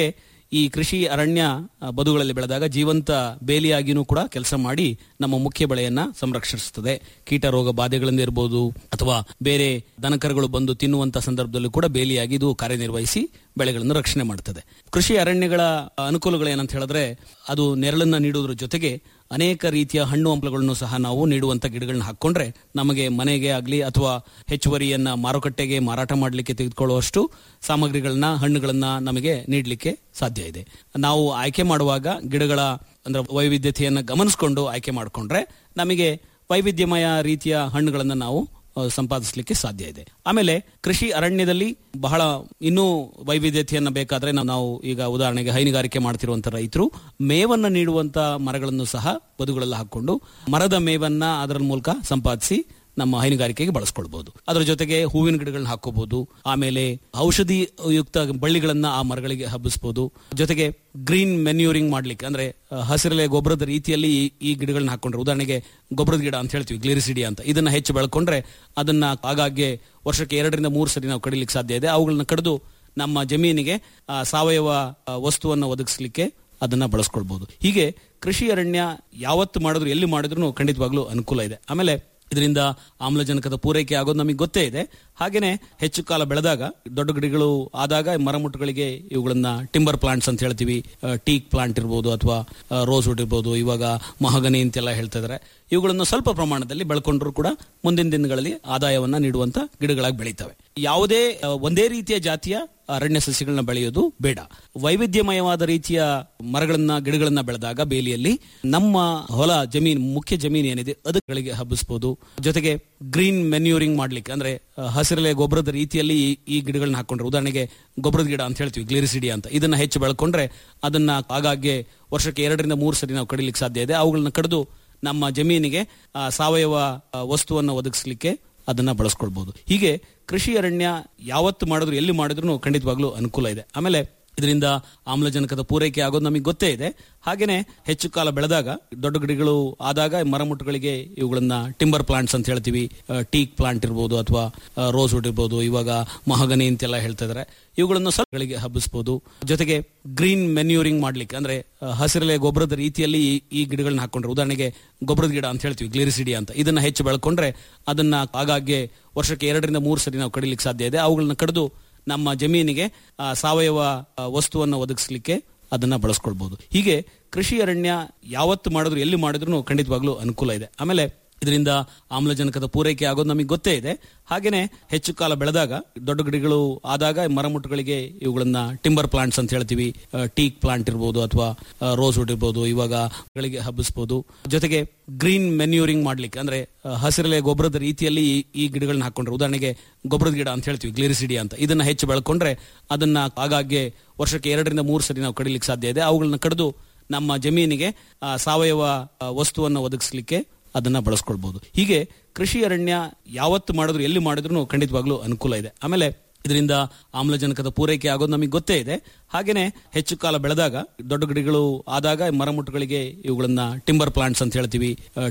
S2: ಈ ಕೃಷಿ ಅರಣ್ಯ ಆ, ಬದುಗಳಲ್ಲಿ ಬೆಳೆದಾಗ ಜೀವಂತ ಬೇಲಿಯಾಗಿನೂ ಕೂಡ ಕೆಲಸ ಮಾಡಿ ನಮ್ಮ ಮುಖ್ಯ ಬೆಳೆಯನ್ನ ಸಂರಕ್ಷಿಸುತ್ತದೆ ಕೀಟ ರೋಗ ಬಾಧೆಗಳಿಂದ ಇರಬಹುದು ಅಥವಾ ಬೇರೆ ದನಕರುಗಳು ಬಂದು ತಿನ್ನುವಂತ ಸಂದರ್ಭದಲ್ಲೂ ಕೂಡ ಬೇಲಿಯಾಗಿ ಇದು ಕಾರ್ಯನಿರ್ವಹಿಸಿ ಬೆಳೆಗಳನ್ನು ರಕ್ಷಣೆ ಮಾಡುತ್ತದೆ ಕೃಷಿ ಅರಣ್ಯಗಳ ಅನುಕೂಲಗಳೇನಂತ ಹೇಳಿದ್ರೆ ಅದು ನೆರಳನ್ನ ನೀಡುವುದರ ಜೊತೆಗೆ ಅನೇಕ ರೀತಿಯ ಹಣ್ಣು ಹಂಪಲುಗಳನ್ನು ಸಹ ನಾವು ನೀಡುವಂತ ಗಿಡಗಳನ್ನ ಹಾಕೊಂಡ್ರೆ ನಮಗೆ ಮನೆಗೆ ಆಗಲಿ ಅಥವಾ ಹೆಚ್ಚುವರಿಯನ್ನ ಮಾರುಕಟ್ಟೆಗೆ ಮಾರಾಟ ಮಾಡಲಿಕ್ಕೆ ತೆಗೆದುಕೊಳ್ಳುವಷ್ಟು ಸಾಮಗ್ರಿಗಳನ್ನ ಹಣ್ಣುಗಳನ್ನ ನಮಗೆ ನೀಡಲಿಕ್ಕೆ ಸಾಧ್ಯ ಇದೆ ನಾವು ಆಯ್ಕೆ ಮಾಡುವಾಗ ಗಿಡಗಳ ಅಂದ್ರೆ ವೈವಿಧ್ಯತೆಯನ್ನ ಗಮನಿಸಿಕೊಂಡು ಆಯ್ಕೆ ಮಾಡಿಕೊಂಡ್ರೆ ನಮಗೆ ವೈವಿಧ್ಯಮಯ ರೀತಿಯ ಹಣ್ಣುಗಳನ್ನ ನಾವು ಆ, ಸಂಪಾದಿಸಲಿಕ್ಕೆ ಸಾಧ್ಯ ಇದೆ ಆಮೇಲೆ ಕೃಷಿ ಅರಣ್ಯದಲ್ಲಿ ಬಹಳ ಇನ್ನೂ ವೈವಿಧ್ಯತೆಯನ್ನ ಬೇಕಾದ್ರೆ ನಾವು- ನಾವು ಈಗ ಉದಾಹರಣೆಗೆ ಹೈನುಗಾರಿಕೆ ಮಾಡ್ತಿರುವಂತ ರೈತರು ಮೇವನ್ನ ನೀಡುವಂತ ಮರಗಳನ್ನು ಸಹ ಬದುಗಳಲ್ಲಿ ಹಾಕೊಂಡು ಮರದ ಮೇವನ್ನ ಅದರ ಮೂಲಕ ಸಂಪಾದಿಸಿ ನಮ್ಮ ಹೈನುಗಾರಿಕೆಗೆ ಬಳಸ್ಕೊಳ್ಬಹುದು ಅದರ ಜೊತೆಗೆ ಹೂವಿನ ಗಿಡಗಳನ್ನ ಹಾಕೋಬಹುದು ಆಮೇಲೆ ಔಷಧಿ ಯುಕ್ತ ಬಳ್ಳಿಗಳನ್ನ ಆ ಮರಗಳಿಗೆ ಹಬ್ಬಿಸಬಹುದು ಜೊತೆಗೆ ಗ್ರೀನ್ ಮೆನ್ಯೂರಿಂಗ್ ಮಾಡ್ಲಿಕ್ಕೆ ಅಂದ್ರೆ ಆ, ಹಸಿರೆಲೆ ಗೊಬ್ಬರದ ರೀತಿಯಲ್ಲಿ ಈ- ಈ ಗಿಡಗಳನ್ನ ಹಾಕೊಂಡ್ರೆ ಉದಾಹರಣೆಗೆ ಗೊಬ್ಬರದ ಗಿಡ ಅಂತ ಹೇಳ್ತೀವಿ ಗ್ಲಿರಿಸಿಡಿ ಅಂತ ಇದನ್ನ ಹೆಚ್ಚು ಬೆಳ್ಕೊಂಡ್ರೆ ಅದನ್ನ ಆಗಾಗ್ಗೆ ವರ್ಷಕ್ಕೆ ಎರಡರಿಂದ ಮೂರು ಸರಿ ನಾವು ಕಡಿಲಿಕ್ಕೆ ಸಾಧ್ಯ ಇದೆ ಅವುಗಳನ್ನ ಕಡಿದು ನಮ್ಮ ಜಮೀನಿಗೆ ಆ, ಸಾವಯವ ಆ, ವಸ್ತುವನ್ನು ಒದಗಿಸ್ಲಿಕ್ಕೆ ಅದನ್ನ ಬಳಸ್ಕೊಳ್ಬಹುದು ಹೀಗೆ ಕೃಷಿ ಅರಣ್ಯ ಯಾವತ್ತು ಮಾಡಿದ್ರು ಎಲ್ಲಿ ಮಾಡಿದ್ರು ಖಂಡಿತವಾಗ್ಲೂ ಅನುಕೂಲ ಇದೆ ಆಮೇಲೆ ಇದರಿಂದ ಆಮ್ಲಜನಕದ ಪೂರೈಕೆ ಆಗೋದು ನಮಗೆ ಗೊತ್ತೇ ಇದೆ ಹಾಗೇನೆ ಹೆಚ್ಚು ಕಾಲ ಬೆಳೆದಾಗ ದೊಡ್ಡ ಗಿಡಗಳು ಆದಾಗ ಮರಮುಟ್ಟುಗಳಿಗೆ ಇವುಗಳನ್ನ ಟಿಂಬರ್ ಪ್ಲಾಂಟ್ಸ್ ಅಂತ ಹೇಳ್ತೀವಿ ಟೀಕ್ ಪ್ಲಾಂಟ್ ಇರ್ಬೋದು ಅಥವಾ ರೋಸ್ ವುಡ್ ಇರ್ಬೋದು ಇವಾಗ ಮಹಗನಿ ಅಂತೆಲ್ಲ ಹೇಳ್ತಾ ಇದಾರೆ ಇವುಗಳನ್ನು ಸ್ವಲ್ಪ ಪ್ರಮಾಣದಲ್ಲಿ ಬೆಳ್ಕೊಂಡ್ರು ಕೂಡ ಮುಂದಿನ ದಿನಗಳಲ್ಲಿ ಆದಾಯವನ್ನ ನೀಡುವಂತ ಗಿಡಗಳಾಗಿ ಬೆಳೀತವೆ ಯಾವುದೇ ಆ, ಒಂದೇ ರೀತಿಯ ಜಾತಿಯ ಅರಣ್ಯ ಸಸ್ಯಗಳನ್ನ ಬೆಳೆಯೋದು ಬೇಡ ವೈವಿಧ್ಯಮಯವಾದ ರೀತಿಯ ಮರಗಳನ್ನ ಗಿಡಗಳನ್ನ ಬೆಳೆದಾಗ ಬೇಲಿಯಲ್ಲಿ ನಮ್ಮ ಹೊಲ ಜಮೀನ್ ಮುಖ್ಯ ಜಮೀನ್ ಏನಿದೆ ಅದಕ್ಕೆ ಹಬ್ಬಿಸಬಹುದು ಜೊತೆಗೆ ಗ್ರೀನ್ ಮೆನ್ಯೂರಿಂಗ್ ಮಾಡ್ಲಿಕ್ಕೆ ಅಂದ್ರೆ ಆ, ಹಸಿರೆಲೆ ಗೊಬ್ಬರದ ರೀತಿಯಲ್ಲಿ ಈ- ಈ ಗಿಡಗಳನ್ನ ಹಾಕೊಂಡ್ರೆ ಉದಾಹರಣೆಗೆ ಗೊಬ್ಬರದ ಗಿಡ ಅಂತ ಹೇಳ್ತೀವಿ ಗ್ಲಿರಿಸಿಡಿ ಅಂತ ಇದನ್ನ ಹೆಚ್ಚು ಬೆಳ್ಕೊಂಡ್ರೆ ಅದನ್ನ ಆಗಾಗ್ಗೆ ವರ್ಷಕ್ಕೆ ಎರಡರಿಂದ ಮೂರು ಸರಿ ನಾವು ಕಡಿಲಿಕ್ಕೆ ಸಾಧ್ಯ ಇದೆ ಅವುಗಳನ್ನ ಕಡಿದು ನಮ್ಮ ಜಮೀನಿಗೆ ಆ, ಸಾವಯವ ಆ, ವಸ್ತುವನ್ನು ಒದಗಿಸ್ಲಿಕ್ಕೆ ಅದನ್ನ ಬಳಸ್ಕೊಳ್ಬಹುದು ಹೀಗೆ ಕೃಷಿ ಅರಣ್ಯ ಯಾವತ್ತು ಮಾಡಿದ್ರು ಎಲ್ಲಿ ಮಾಡಿದ್ರು ಖಂಡಿತವಾಗ್ಲೂ ಅನುಕೂಲ ಇದೆ ಆಮೇಲೆ ಇದರಿಂದ ಆಮ್ಲಜನಕದ ಪೂರೈಕೆ ಆಗೋದು ನಮಗೆ ಗೊತ್ತೇ ಇದೆ ಹಾಗೇನೆ ಹೆಚ್ಚು ಕಾಲ ಬೆಳೆದಾಗ ದೊಡ್ಡ ಗಿಡಗಳು ಆದಾಗ ಮರಮುಟ್ಟುಗಳಿಗೆ ಇವುಗಳನ್ನ ಟಿಂಬರ್ ಪ್ಲಾಂಟ್ಸ್ ಅಂತ ಹೇಳ್ತೀವಿ ಟೀಕ್ ಪ್ಲಾಂಟ್ ಇರ್ಬೋದು ಅಥವಾ ರೋಸ್ ವುಡ್ ಇರ್ಬೋದು ಇವಾಗ ಮಹಗನಿ ಅಂತೆಲ್ಲ ಹೇಳ್ತಾ ಇದಾರೆ ಇವುಗಳನ್ನು ಸ್ವಲ್ಪಗಳಿಗೆ ಹಬ್ಬಿಸಬಹುದು ಜೊತೆಗೆ ಗ್ರೀನ್ ಮೆನ್ಯೂರಿಂಗ್ ಮಾಡ್ಲಿಕ್ಕೆ ಅಂದ್ರೆ ಆ, ಹಸಿರೆಲೆ ಗೊಬ್ಬರದ ರೀತಿಯಲ್ಲಿ ಈ- ಈ ಗಿಡಗಳನ್ನ ಹಾಕೊಂಡ್ರೆ ಉದಾಹರಣೆಗೆ ಗೊಬ್ಬರದ ಗಿಡ ಅಂತ ಹೇಳ್ತೀವಿ ಗ್ಲಿರಿಸಿಡಿ ಅಂತ ಇದನ್ನ ಹೆಚ್ಚು ಬೆಳ್ಕೊಂಡ್ರೆ ಅದನ್ನ ಆಗಾಗ್ಗೆ ವರ್ಷಕ್ಕೆ ಎರಡರಿಂದ ಮೂರು ಸರಿ ನಾವು ಕಡಿಲಿಕ್ಕೆ ಸಾಧ್ಯ ಇದೆ ಅವುಗಳನ್ನ ಕಡಿದು ನಮ್ಮ ಜಮೀನಿಗೆ ಆ, ಸಾವಯವ ಆ, ವಸ್ತುವನ್ನು ಒದಗಿಸ್ಲಿಕ್ಕೆ ಅದನ್ನ ಬಳಸ್ಕೊಳ್ಬಹುದು ಹೀಗೆ ಕೃಷಿ ಅರಣ್ಯ ಯಾವತ್ತು ಮಾಡಿದ್ರು ಎಲ್ಲಿ ಮಾಡಿದ್ರು ಖಂಡಿತವಾಗ್ಲೂ ಅನುಕೂಲ ಇದೆ ಆಮೇಲೆ ಇದರಿಂದ ಆಮ್ಲಜನಕದ ಪೂರೈಕೆ ಆಗೋದು ನಮಗೆ ಗೊತ್ತೇ ಇದೆ ಹಾಗೇನೆ ಹೆಚ್ಚು ಕಾಲ ಬೆಳೆದಾಗ ದೊಡ್ಡ ಗಿಡಗಳು ಆದಾಗ ಮರಮುಟ್ಟುಗಳಿಗೆ ಇವುಗಳನ್ನ ಟಿಂಬರ್ ಪ್ಲಾಂಟ್ಸ್ ಅಂತ ಹೇಳ್ತೀವಿ ಟೀಕ್ ಪ್ಲಾಂಟ್ ಇರ್ಬೋದು ಅಥವಾ ರೋಸ್ ವುಡ್ ಇರ್ಬೋದು ಇವಾಗ ಗಳಿಗೆ ಹಬ್ಬಿಸಬಹುದು ಜೊತೆಗೆ ಗ್ರೀನ್ ಮೆನ್ಯೂರಿಂಗ್ ಮಾಡ್ಲಿಕ್ಕೆ ಅಂದ್ರೆ ಆ, ಹಸಿರೆಲೆ ಗೊಬ್ಬರದ ರೀತಿಯಲ್ಲಿ ಈ- ಈ ಗಿಡಗಳನ್ನ ಹಾಕೊಂಡ್ರೆ ಉದಾಹರಣೆಗೆ ಗೊಬ್ಬರದ ಗಿಡ ಅಂತ ಹೇಳ್ತೀವಿ ಗ್ಲಿರಿಸಿಡಿ ಅಂತ ಇದನ್ನ ಹೆಚ್ಚು ಬೆಳ್ಕೊಂಡ್ರೆ ಅದನ್ನ ಆಗಾಗ್ಗೆ ವರ್ಷಕ್ಕೆ ಎರಡರಿಂದ ಮೂರು ಸರಿ ನಾವು ಕಡಿಲಿಕ್ಕೆ ಸಾಧ್ಯ ಇದೆ ಅವುಗಳನ್ನ ಕಡಿದು ನಮ್ಮ ಜಮೀನಿಗೆ ಆ, ಸಾವಯವ ಆ, ವಸ್ತುವನ್ನು ಒದಗಿಸ್ಲಿಕ್ಕೆ ಅದನ್ನ ಬಳಸ್ಕೊಳ್ಬಹುದು ಹೀಗೆ ಕೃಷಿ ಅರಣ್ಯ ಯಾವತ್ತು ಮಾಡಿದ್ರು ಎಲ್ಲಿ ಮಾಡಿದ್ರು ಖಂಡಿತವಾಗ್ಲೂ ಅನುಕೂಲ ಇದೆ ಆಮೇಲೆ ಇದರಿಂದ ಆಮ್ಲಜನಕದ ಪೂರೈಕೆ ಆಗೋದು ನಮಗೆ ಗೊತ್ತೇ ಇದೆ ಹಾಗೇನೆ ಹೆಚ್ಚು ಕಾಲ ಬೆಳೆದಾಗ ದೊಡ್ಡ ಗಿಡಗಳು ಆದಾಗ ಮರಮುಟ್ಟುಗಳಿಗೆ ಇವುಗಳನ್ನ ಟಿಂಬರ್ ಪ್ಲಾಂಟ್ಸ್ ಅಂತ ಹೇಳ್ತೀವಿ